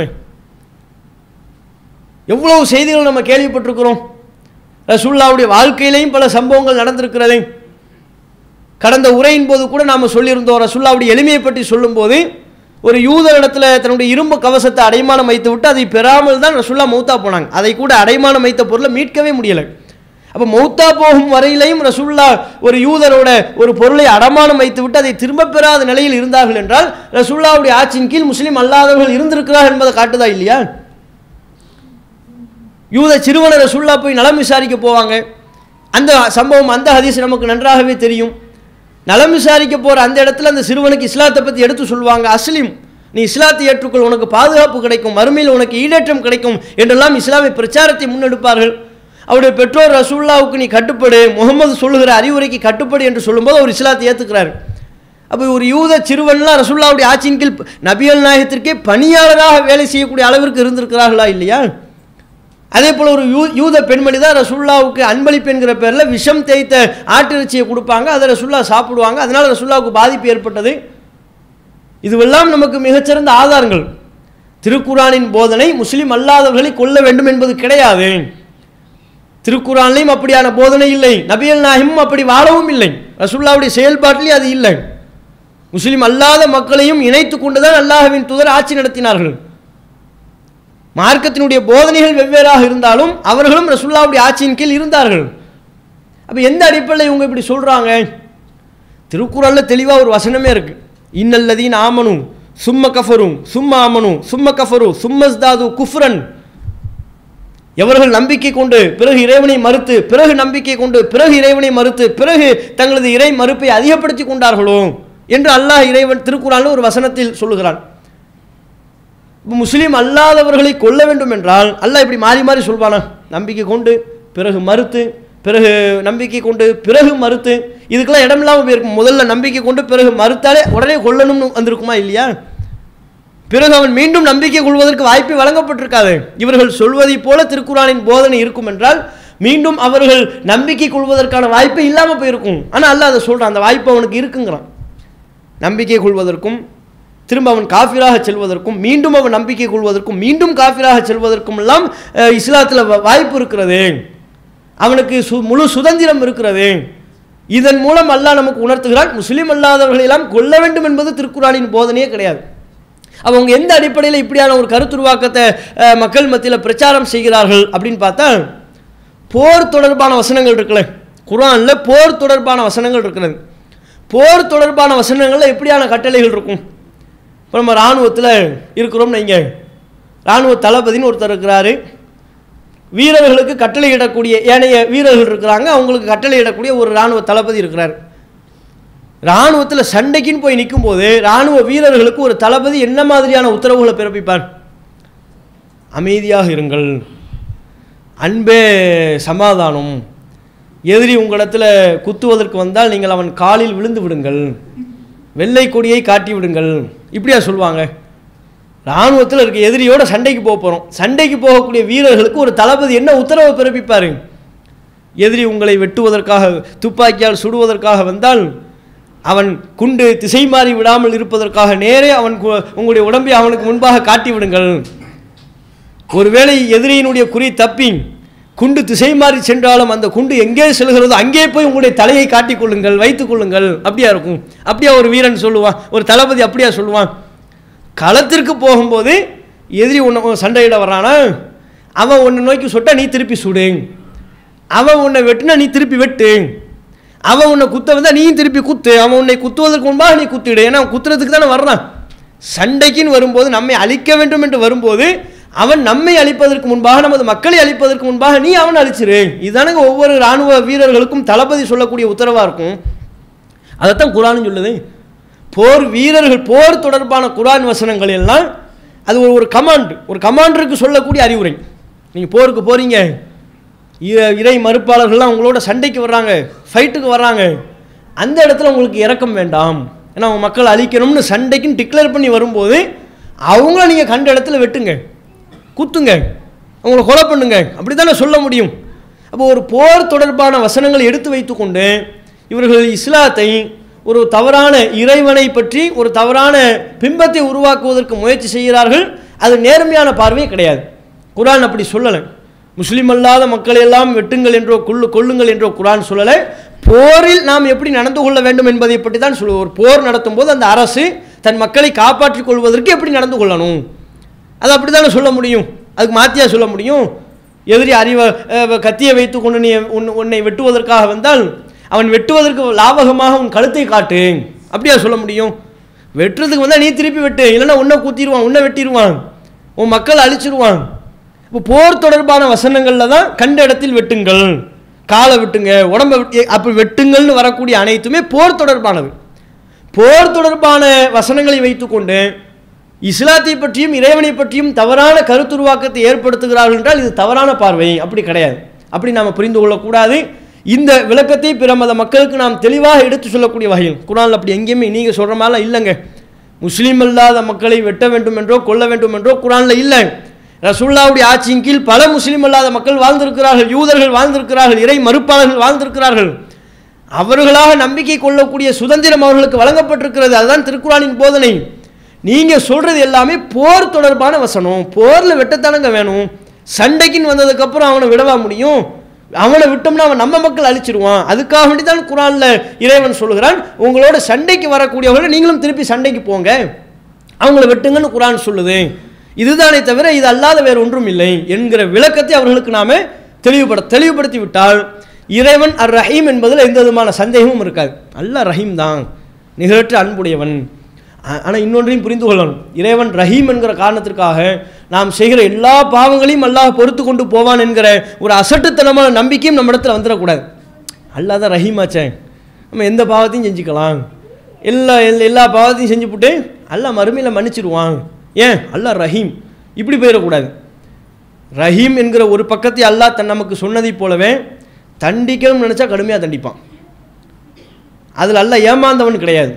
எவ்வளவு செய்திகள் நம்ம கேள்விப்பட்டிருக்கிறோம் ரசுல்லாவுடைய வாழ்க்கையிலையும் பல சம்பவங்கள் நடந்திருக்கிறதே கடந்த உரையின் போது கூட நாம் சொல்லியிருந்தோம் ரசுல்லாவுடைய எளிமையை பற்றி சொல்லும்போது ஒரு யூதர் இடத்துல தன்னுடைய இரும்பு கவசத்தை அடைமானம் வைத்து விட்டு அதை பெறாமல் தான் ரசுல்லா மௌத்தா போனாங்க அதை கூட அடைமானம் வைத்த பொருளை மீட்கவே முடியலை அப்போ மௌத்தா போகும் வரையிலையும் ரசுல்லா ஒரு யூதரோட ஒரு பொருளை அடமானம் வைத்து விட்டு அதை திரும்ப பெறாத நிலையில் இருந்தார்கள் என்றால் ரசுல்லாவுடைய ஆட்சியின் கீழ் முஸ்லீம் அல்லாதவர்கள் இருந்திருக்கிறார்கள் என்பதை காட்டுதா இல்லையா யூத சிறுவனை ரசுல்லா போய் நலம் விசாரிக்க போவாங்க அந்த சம்பவம் அந்த ஹதீஸ் நமக்கு நன்றாகவே தெரியும் நலம் விசாரிக்க போகிற அந்த இடத்துல அந்த சிறுவனுக்கு இஸ்லாத்தை பற்றி எடுத்து சொல்லுவாங்க அஸ்லீம் நீ இஸ்லாத்தை ஏற்றுக்கொள் உனக்கு பாதுகாப்பு கிடைக்கும் மறுமையில் உனக்கு ஈடேற்றம் கிடைக்கும் என்றெல்லாம் இஸ்லாமிய பிரச்சாரத்தை முன்னெடுப்பார்கள் அவருடைய பெற்றோர் ரசூல்லாவுக்கு நீ கட்டுப்படு முகமது சொல்லுகிற அறிவுரைக்கு கட்டுப்படு என்று சொல்லும்போது அவர் இஸ்லாத்தை ஏற்றுக்கிறார் அப்போ ஒரு யூத சிறுவன்லாம் ரசூல்லாவுடைய ஆட்சியின் கீழ் நபியல் நாயகத்திற்கே பணியாளராக வேலை செய்யக்கூடிய அளவிற்கு இருந்திருக்கிறார்களா இல்லையா அதே போல் ஒரு யூ யூத பெண்மணி தான் ரசுல்லாவுக்கு அன்பளிப்பு என்கிற பேரில் விஷம் தேய்த்த ஆட்டிறைச்சியை கொடுப்பாங்க அதை ரசுல்லா சாப்பிடுவாங்க அதனால் ரசுல்லாவுக்கு பாதிப்பு ஏற்பட்டது இதுவெல்லாம் நமக்கு மிகச்சிறந்த ஆதாரங்கள் திருக்குரானின் போதனை முஸ்லிம் அல்லாதவர்களை கொல்ல வேண்டும் என்பது கிடையாது திருக்குறான்லையும் அப்படியான போதனை இல்லை நபியல் நாயகமும் அப்படி வாழவும் இல்லை ரசுல்லாவுடைய செயல்பாட்டிலே அது இல்லை முஸ்லிம் அல்லாத மக்களையும் இணைத்து கொண்டுதான் அல்லாஹ்வின் தூதர் ஆட்சி நடத்தினார்கள் மார்க்கத்தினுடைய போதனைகள் வெவ்வேறாக இருந்தாலும் அவர்களும் ரசுல்லாவுடைய ஆட்சியின் கீழ் இருந்தார்கள் அப்போ எந்த அடிப்படையில் இவங்க இப்படி சொல்கிறாங்க திருக்குறளில் தெளிவாக ஒரு வசனமே இருக்கு இன்னல்லதீன் ஆமனு சும்ம கஃபரும் சும்ம ஆமனு சும்ம கஃபரு சும்மஸ்தாது குஃப்ரன் எவர்கள் நம்பிக்கை கொண்டு பிறகு இறைவனை மறுத்து பிறகு நம்பிக்கை கொண்டு பிறகு இறைவனை மறுத்து பிறகு தங்களது இறை மறுப்பை அதிகப்படுத்தி கொண்டார்களோ என்று அல்லாஹ் இறைவன் திருக்குறான் ஒரு வசனத்தில் சொல்லுகிறான் இப்போ முஸ்லீம் அல்லாதவர்களை கொல்ல வேண்டும் என்றால் அல்லாஹ் இப்படி மாறி மாறி சொல்வானா நம்பிக்கை கொண்டு பிறகு மறுத்து பிறகு நம்பிக்கை கொண்டு பிறகு மறுத்து இதுக்கெல்லாம் இடம் இல்லாமல் போயிருக்கும் முதல்ல நம்பிக்கை கொண்டு பிறகு மறுத்தாலே உடனே கொல்லணும்னு வந்திருக்குமா இல்லையா பிறகு அவன் மீண்டும் நம்பிக்கை கொள்வதற்கு வாய்ப்பு வழங்கப்பட்டிருக்காது இவர்கள் சொல்வதைப் போல திருக்குறானின் போதனை இருக்கும் என்றால் மீண்டும் அவர்கள் நம்பிக்கை கொள்வதற்கான வாய்ப்பு இல்லாமல் போயிருக்கும் ஆனால் அல்லாஹ் அதை சொல்கிறான் அந்த வாய்ப்பு அவனுக்கு இருக்குங்கிறான் நம்பிக்கை கொள்வதற்கும் திரும்ப அவன் காஃபிராக செல்வதற்கும் மீண்டும் அவன் நம்பிக்கை கொள்வதற்கும் மீண்டும் காஃபிராக செல்வதற்கும் எல்லாம் அஹ், இஸ்லாத்தில் வ- வாய்ப்பு இருக்கிறது அவனுக்கு சு முழு சுதந்திரம் இருக்கிறது இதன் மூலம் அல்லாஹ் நமக்கு உணர்த்துகிறான் முஸ்லீம் அல்லாதவர்களை எல்லாம் கொல்ல வேண்டும் என்பது திருக்குறானின் போதனையே கிடையாது அவங்க எந்த அடிப்படையில் இப்படியான ஒரு கருத்துருவாக்கத்தை அஹ், மக்கள் மத்தியில் பிரச்சாரம் செய்கிறார்கள் அப்படின்னு பார்த்தா போர் தொடர்பான வசனங்கள் இருக்குல்ல குர்ஆனில் போர் தொடர்பான வசனங்கள் இருக்கிறது போர் தொடர்பான வசனங்களில் எப்படியான கட்டளைகள் இருக்கும் இப்போ நம்ம இராணுவத்தில் இருக்கிறோம் நீங்கள் இராணுவ தளபதின்னு ஒருத்தர் இருக்கிறாரு வீரர்களுக்கு கட்டளையிடக்கூடிய ஏனைய வீரர்கள் இருக்கிறாங்க அவங்களுக்கு கட்டளையிடக்கூடிய ஒரு இராணுவ தளபதி இருக்கிறார் இராணுவத்தில் சண்டைக்குன்னு போய் நிற்கும்போது இராணுவ வீரர்களுக்கு ஒரு தளபதி என்ன மாதிரியான உத்தரவுகளை பிறப்பிப்பார் அமைதியாக இருங்கள் அன்பே சமாதானம் எதிரி உங்களிடத்தில் குத்துவதற்கு வந்தால் நீங்கள் அவன் காலில் விழுந்து விடுங்கள் வெள்ளை கொடியை காட்டி விடுங்கள் இப்படியா சொல்லுவாங்க இராணுவத்தில் இருக்க எதிரியோட சண்டைக்கு போக போகிறோம் சண்டைக்கு போகக்கூடிய வீரர்களுக்கு ஒரு தளபதி என்ன உத்தரவை பிறப்பிப்பார் எதிரி உங்களை வெட்டுவதற்காக துப்பாக்கியால் சுடுவதற்காக வந்தால் அவன் குண்டு திசை மாறி விடாமல் இருப்பதற்காக நேரே அவன் கு- உங்களுடைய உடம்பை அவனுக்கு முன்பாக காட்டி விடுங்கள் ஒருவேளை எதிரியினுடைய குறி தப்பி குண்டு திசை மாறி சென்றாலும் அந்த குண்டு எங்கே செல்கிறதோ அங்கே போய் உங்களுடைய தலையை காட்டிக் கொள்ளுங்கள் வைத்துக் கொள்ளுங்கள் அப்படியா இருக்கும் அப்படியா ஒரு வீரன் சொல்லுவான் ஒரு தளபதி அப்படியா சொல்லுவான் களத்திற்கு போகும்போது எதிரி உன்னை சண்டையிட வர்றானா அவன் உன்னை நோக்கி சுட்டா நீ திருப்பி சுடு அவன் உன்னை வெட்டுனா நீ திருப்பி வெட்டு அவன் உன்னை குத்த வந்தா நீயும் திருப்பி குத்து அவன் உன்னை குத்துவதற்கு முன்பாக நீ குத்திடு ஏன்னா அவன் குத்துறதுக்கு தானே வர்றான் சண்டைக்குன்னு வரும்போது நம்மை அழிக்க வேண்டும் என்று வரும்போது அவன் நம்மை அழிப்பதற்கு முன்பாக நமது மக்களை அழிப்பதற்கு முன்பாக நீ அவனை அழிச்சிரு இதுதானங்க ஒவ்வொரு இராணுவ வீரர்களுக்கும் தளபதி சொல்லக்கூடிய உத்தரவாக இருக்கும் அதைத்தான் குரான் சொல்லுது போர் வீரர்கள் போர் தொடர்பான குரான் வசனங்கள் எல்லாம் அது ஒரு ஒரு கமாண்ட் ஒரு கமாண்டருக்கு சொல்லக்கூடிய அறிவுரை நீங்கள் போருக்கு போகிறீங்க இறை மறுப்பாளர்கள்லாம் உங்களோட சண்டைக்கு வர்றாங்க ஃபைட்டுக்கு வர்றாங்க அந்த இடத்துல உங்களுக்கு இரக்கம் வேண்டாம் ஏன்னா அவங்க மக்கள் அழிக்கணும்னு சண்டைக்குன்னு டிக்ளேர் பண்ணி வரும்போது அவங்கள நீங்கள் கண்ட இடத்துல வெட்டுங்க குத்துங்க அவங்கள கொலை பண்ணுங்க அப்படி தானே சொல்ல முடியும் அப்போ ஒரு போர் தொடர்பான வசனங்களை எடுத்து வைத்துக்கொண்டு இவர்கள் இஸ்லாத்தை ஒரு தவறான இறைவனை பற்றி ஒரு தவறான பிம்பத்தை உருவாக்குவதற்கு முயற்சி செய்கிறார்கள் அது நேர்மையான பார்வையே கிடையாது குரான் அப்படி சொல்லலை முஸ்லீம் அல்லாத மக்களை எல்லாம் வெட்டுங்கள் என்றோ கொள்ளு கொள்ளுங்கள் என்றோ குரான் சொல்லலை போரில் நாம் எப்படி நடந்து கொள்ள வேண்டும் என்பதை பற்றி தான் சொல்லுவோம் ஒரு போர் நடத்தும் போது அந்த அரசு தன் மக்களை காப்பாற்றிக் கொள்வதற்கு எப்படி நடந்து கொள்ளணும் அது அப்படி தானே சொல்ல முடியும் அதுக்கு மாத்தியா சொல்ல முடியும் எதிரி அறிவ அஹ், கத்தியை வைத்து கொண்டு நீ உன் உன்னை வெட்டுவதற்காக வந்தால் அவன் வெட்டுவதற்கு லாபகமாக உன் கழுத்தை காட்டு அப்படியா சொல்ல முடியும் வெட்டுறதுக்கு வந்தால் நீ திருப்பி வெட்டு இல்லைன்னா உன்னை குத்திடுவான் உன்னை வெட்டிடுவான் உன் மக்கள் அழிச்சிருவான் இப்போ போர் தொடர்பான வசனங்களில் தான் கண்ட இடத்தில் வெட்டுங்கள் காலை வெட்டுங்க உடம்பை வெட்டி அப்படி வெட்டுங்கள்னு வரக்கூடிய அனைத்துமே போர் தொடர்பானது போர் தொடர்பான வசனங்களை வைத்துக்கொண்டு இஸ்லாத்தை பற்றியும் இறைவனை பற்றியும் தவறான கருத்துருவாக்கத்தை ஏற்படுத்துகிறார்கள் என்றால் இது தவறான பார்வை அப்படி கிடையாது அப்படி நாம் புரிந்து கொள்ளக்கூடாது இந்த விளக்கத்தை பிற மத மக்களுக்கு நாம் தெளிவாக எடுத்து சொல்லக்கூடிய வகையில் குரான் அப்படி எங்கேயுமே நீங்கள் சொல்கிற மாதிரிலாம் இல்லைங்க முஸ்லீம் அல்லாத மக்களை வெட்ட வேண்டும் என்றோ கொல்ல வேண்டும் என்றோ குரானில் இல்லை ரசூல்லாவுடைய ஆட்சியின் கீழ் பல முஸ்லீம் அல்லாத மக்கள் வாழ்ந்திருக்கிறார்கள் யூதர்கள் வாழ்ந்திருக்கிறார்கள் இறை மறுப்பாளர்கள் வாழ்ந்திருக்கிறார்கள் அவர்களாக நம்பிக்கை கொள்ளக்கூடிய சுதந்திரம் அவர்களுக்கு வழங்கப்பட்டிருக்கிறது அதுதான் திருக்குறானின் போதனை நீங்கள் சொல்கிறது எல்லாமே போர் தொடர்பான வசனம் போரில் வெட்டத்தானங்க வேணும் சண்டைக்குன்னு வந்ததுக்கப்புறம் அவனை விடவா முடியும் அவனை விட்டோம்னா அவன் நம்ம மக்கள் அழிச்சிருவான் அதுக்காக வேண்டி தான் குரானில் இறைவன் சொல்கிறான் உங்களோட சண்டைக்கு வரக்கூடியவர்களை நீங்களும் திருப்பி சண்டைக்கு போங்க அவங்கள வெட்டுங்கன்னு குரான் சொல்லுது இதுதானே தவிர இது அல்லாத வேறு ஒன்றும் இல்லை என்கிற விளக்கத்தை அவர்களுக்கு நாம தெளிவுபட தெளிவுபடுத்தி விட்டால் இறைவன் அர் ரஹீம் என்பதில் எந்த விதமான சந்தேகமும் இருக்காது அல்லாஹ் ரஹீம் தான் நிகழற்ற அன்புடையவன் ஆனால் இன்னொன்றையும் புரிந்து கொள்ளணும் இறைவன் ரஹீம் என்கிற காரணத்திற்காக நாம் செய்கிற எல்லா பாவங்களையும் அல்லாஹ் பொறுத்து கொண்டு போவான் என்கிற ஒரு அசட்டுத்தனமான நம்பிக்கையும் நம்ம இடத்துல வந்துடக்கூடாது அல்லாஹ் தான் ரஹீமாச்சே நம்ம எந்த பாவத்தையும் செஞ்சுக்கலாம் எல்லா எல்லா- எல்லா பாவத்தையும் செஞ்சுப்புட்டு அல்லாஹ் மறுமையில் மன்னிச்சிடுவான் ஏன் அல்லாஹ் ரஹீம் இப்படி போயிடக்கூடாது ரஹீம் என்கிற ஒரு பக்கத்தை அல்லாஹ் தன் நமக்கு சொன்னதைப் போலவே தண்டிக்கணும்னு நினச்சா கடுமையாக தண்டிப்பான் அதில் அல்லாஹ் ஏமாந்தவன் கிடையாது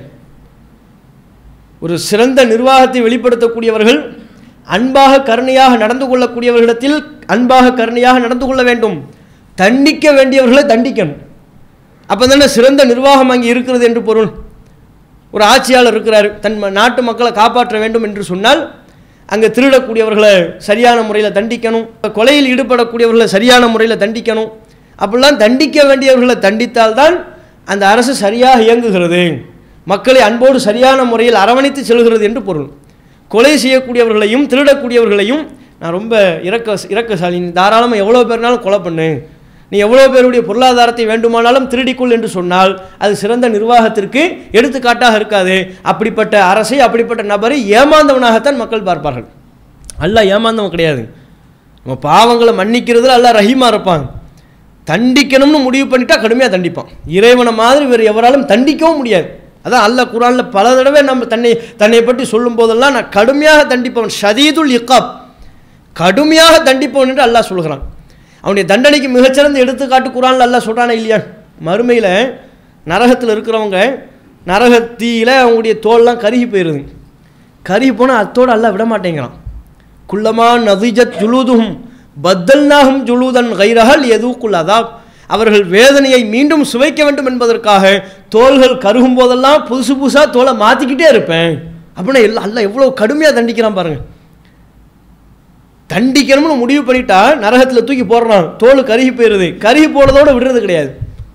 ஒரு சிறந்த நிர்வாகத்தை வெளிப்படுத்தக்கூடியவர்கள் அன்பாக கருணையாக நடந்து கொள்ளக்கூடியவர்களிடத்தில் அன்பாக கருணையாக நடந்து கொள்ள வேண்டும் தண்டிக்க வேண்டியவர்களை தண்டிக்கணும் அப்போ தானே சிறந்த நிர்வாகம் அங்கே இருக்கிறது என்று பொருள் ஒரு ஆட்சியாளர் இருக்கிறார் தன் ம- நாட்டு மக்களை காப்பாற்ற வேண்டும் என்று சொன்னால் அங்கே திருடக்கூடியவர்களை சரியான முறையில் தண்டிக்கணும் கொலையில் ஈடுபடக்கூடியவர்களை சரியான முறையில் தண்டிக்கணும் அப்படிலாம் தண்டிக்க வேண்டியவர்களை தண்டித்தால்தான் அந்த அரசு சரியாக இயங்குகிறது மக்களை அன்போடு சரியான முறையில் அரவணைத்து செல்கிறது என்று பொருள் கொலை செய்யக்கூடியவர்களையும் திருடக்கூடியவர்களையும் நான் ரொம்ப இறக்க இறக்கசாலி நீ தாராளமாக எவ்வளோ பேர்னாலும் கொலை பண்ணு நீ எவ்வளோ பேருடைய பொருளாதாரத்தை வேண்டுமானாலும் திருடிக்கொள் என்று சொன்னால் அது சிறந்த நிர்வாகத்திற்கு எடுத்துக்காட்டாக இருக்காது அப்படிப்பட்ட அரசை அப்படிப்பட்ட நபரை ஏமாந்தவனாகத்தான் மக்கள் பார்ப்பார்கள் அல்லாஹ் ஏமாந்தவன் கிடையாது நம்ம பாவங்களை மன்னிக்கிறதுல அல்லாஹ் ரஹீமா இருப்பான் தண்டிக்கணும்னு முடிவு பண்ணிட்டா கடுமையாக தண்டிப்பான் இறைவனை மாதிரி வேறு எவராலும் தண்டிக்கவும் முடியாது அதான் அல்லாஹ் குரானில் பல தடவை நம்ம தன்னை தன்னை பற்றி சொல்லும் போதெல்லாம் நான் கடுமையாக தண்டிப்பவன் ஷதீதுல் இக்காப் கடுமையாக தண்டிப்பவன் என்று அல்லாஹ் சொல்கிறான் அவனுடைய தண்டனைக்கு மிகச்சிறந்த எடுத்துக்காட்டு குரானில் அல்லாஹ் சொல்கிறானே இல்லையா மறுமையில் நரகத்தில் இருக்கிறவங்க நரகத்தீயில் அவங்களுடைய தோல்லாம் கருகி போயிடுது கருகி போனால் அத்தோடு அல்லாஹ் விட மாட்டேங்கிறான் குல்லமா நதிஜத் ஜுலூதுஹும் பத்தல்நாகும் ஜுலூதன் கைரஹல் எதுக்குள் அதாப் அவர்கள் வேதனையை மீண்டும் சுவைக்க வேண்டும் என்பதற்காக தோள்கள் கருகும் போதெல்லாம் புதுசு புதுசாக தோலை மாற்றிக்கிட்டே இருப்பேன் அப்படின்னா எல்லாம் அல்ல எவ்வளோ கடுமையாக தண்டிக்கிறான் பாருங்க தண்டிக்கணும்னு முடிவு பண்ணிட்டா நரகத்தில் தூக்கி போடுறான் தோல் கருகி போயிடுது கருகி போடுறதோட விடுறது கிடையாது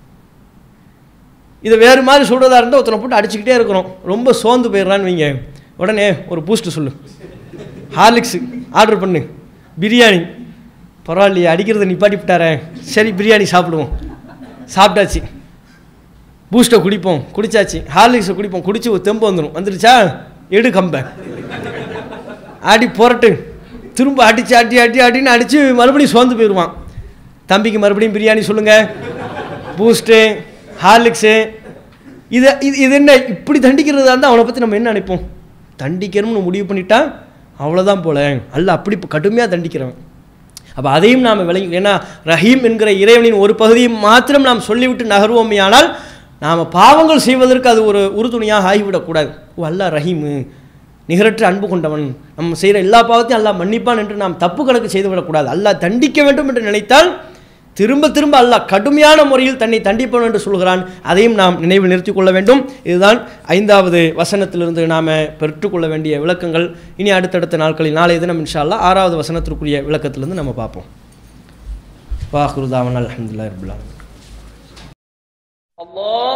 இதை வேறு மாதிரி சொல்கிறதா இருந்தால் ஒருத்தனை போட்டு அடிச்சுக்கிட்டே இருக்கிறோம் ரொம்ப சோர்ந்து போயிடுறான்னு வைங்க உடனே ஒரு பூஸ்ட் சொல்லு ஹார்லிக்ஸ் ஆர்டர் பண்ணு பிரியாணி பரவாயில்லையே அடிக்கிறத நிப்பாட்டி விட்டாரே சரி பிரியாணி சாப்பிடுவோம் சாப்பிட்டாச்சு பூஸ்ட்டை குடிப்போம் குடிச்சாச்சு ஹார்லிக்ஸை குடிப்போம் குடிச்சு ஒரு தெம்பு வந்துடும் வந்துருச்சா எடு கம்ப ஆடி புரட்டு திரும்ப அடிச்சு அடி அடி அடின்னு அடித்து மறுபடியும் சோர்ந்து போயிடுவான் தம்பிக்கு மறுபடியும் பிரியாணி சொல்லுங்கள் பூஸ்ட்டு ஹார்லிக்ஸு இது இது இது என்ன இப்படி தண்டிக்கிறதா இருந்தால் அவனை பற்றி நம்ம என்ன நினைப்போம் தண்டிக்கணும்னு முடிவு பண்ணிட்டா அவ்வளோதான் போல அல்ல அப்படி இப்ப கடுமையாக தண்டிக்கிறவன் அப்போ அதையும் நாம் விளங்கி ஏன்னா ரஹீம் என்கிற இறைவனின் ஒரு பகுதியை மாத்திரம் நாம் சொல்லிவிட்டு நகர்வோமே ஆனால் நாம் பாவங்கள் செய்வதற்கு அது ஒரு உறுதுணையாக ஆகிவிடக்கூடாது ஓ அல்லா ரஹீமு நிகரற்ற அன்பு கொண்டவன் நம்ம செய்கிற எல்லா பாவத்தையும் அல்லாஹ் மன்னிப்பான் என்று நாம் தப்பு கணக்கு செய்துவிடக்கூடாது அல்லாஹ் தண்டிக்க வேண்டும் என்று நினைத்தால் திரும்ப திரும்ப அல்லாஹ் கடுமையான முறையில் தன்னை தண்டிப்பான் என்று சொல்கிறான் அதையும் நாம் நினைவில் நிறுத்திக் கொள்ள வேண்டும் இதுதான் ஐந்தாவது வசனத்திலிருந்து நாம் பெற்றுக்கொள்ள வேண்டிய விளக்கங்கள் இனி அடுத்தடுத்த நாட்களில் நாளைய தினம் இன்ஷா அல்லாஹ் ஆறாவது வசனத்திற்குரிய விளக்கத்திலிருந்து நம்ம பார்ப்போம் வாஹுருதாவன் அலமதுல்லா ரபுல்லா الله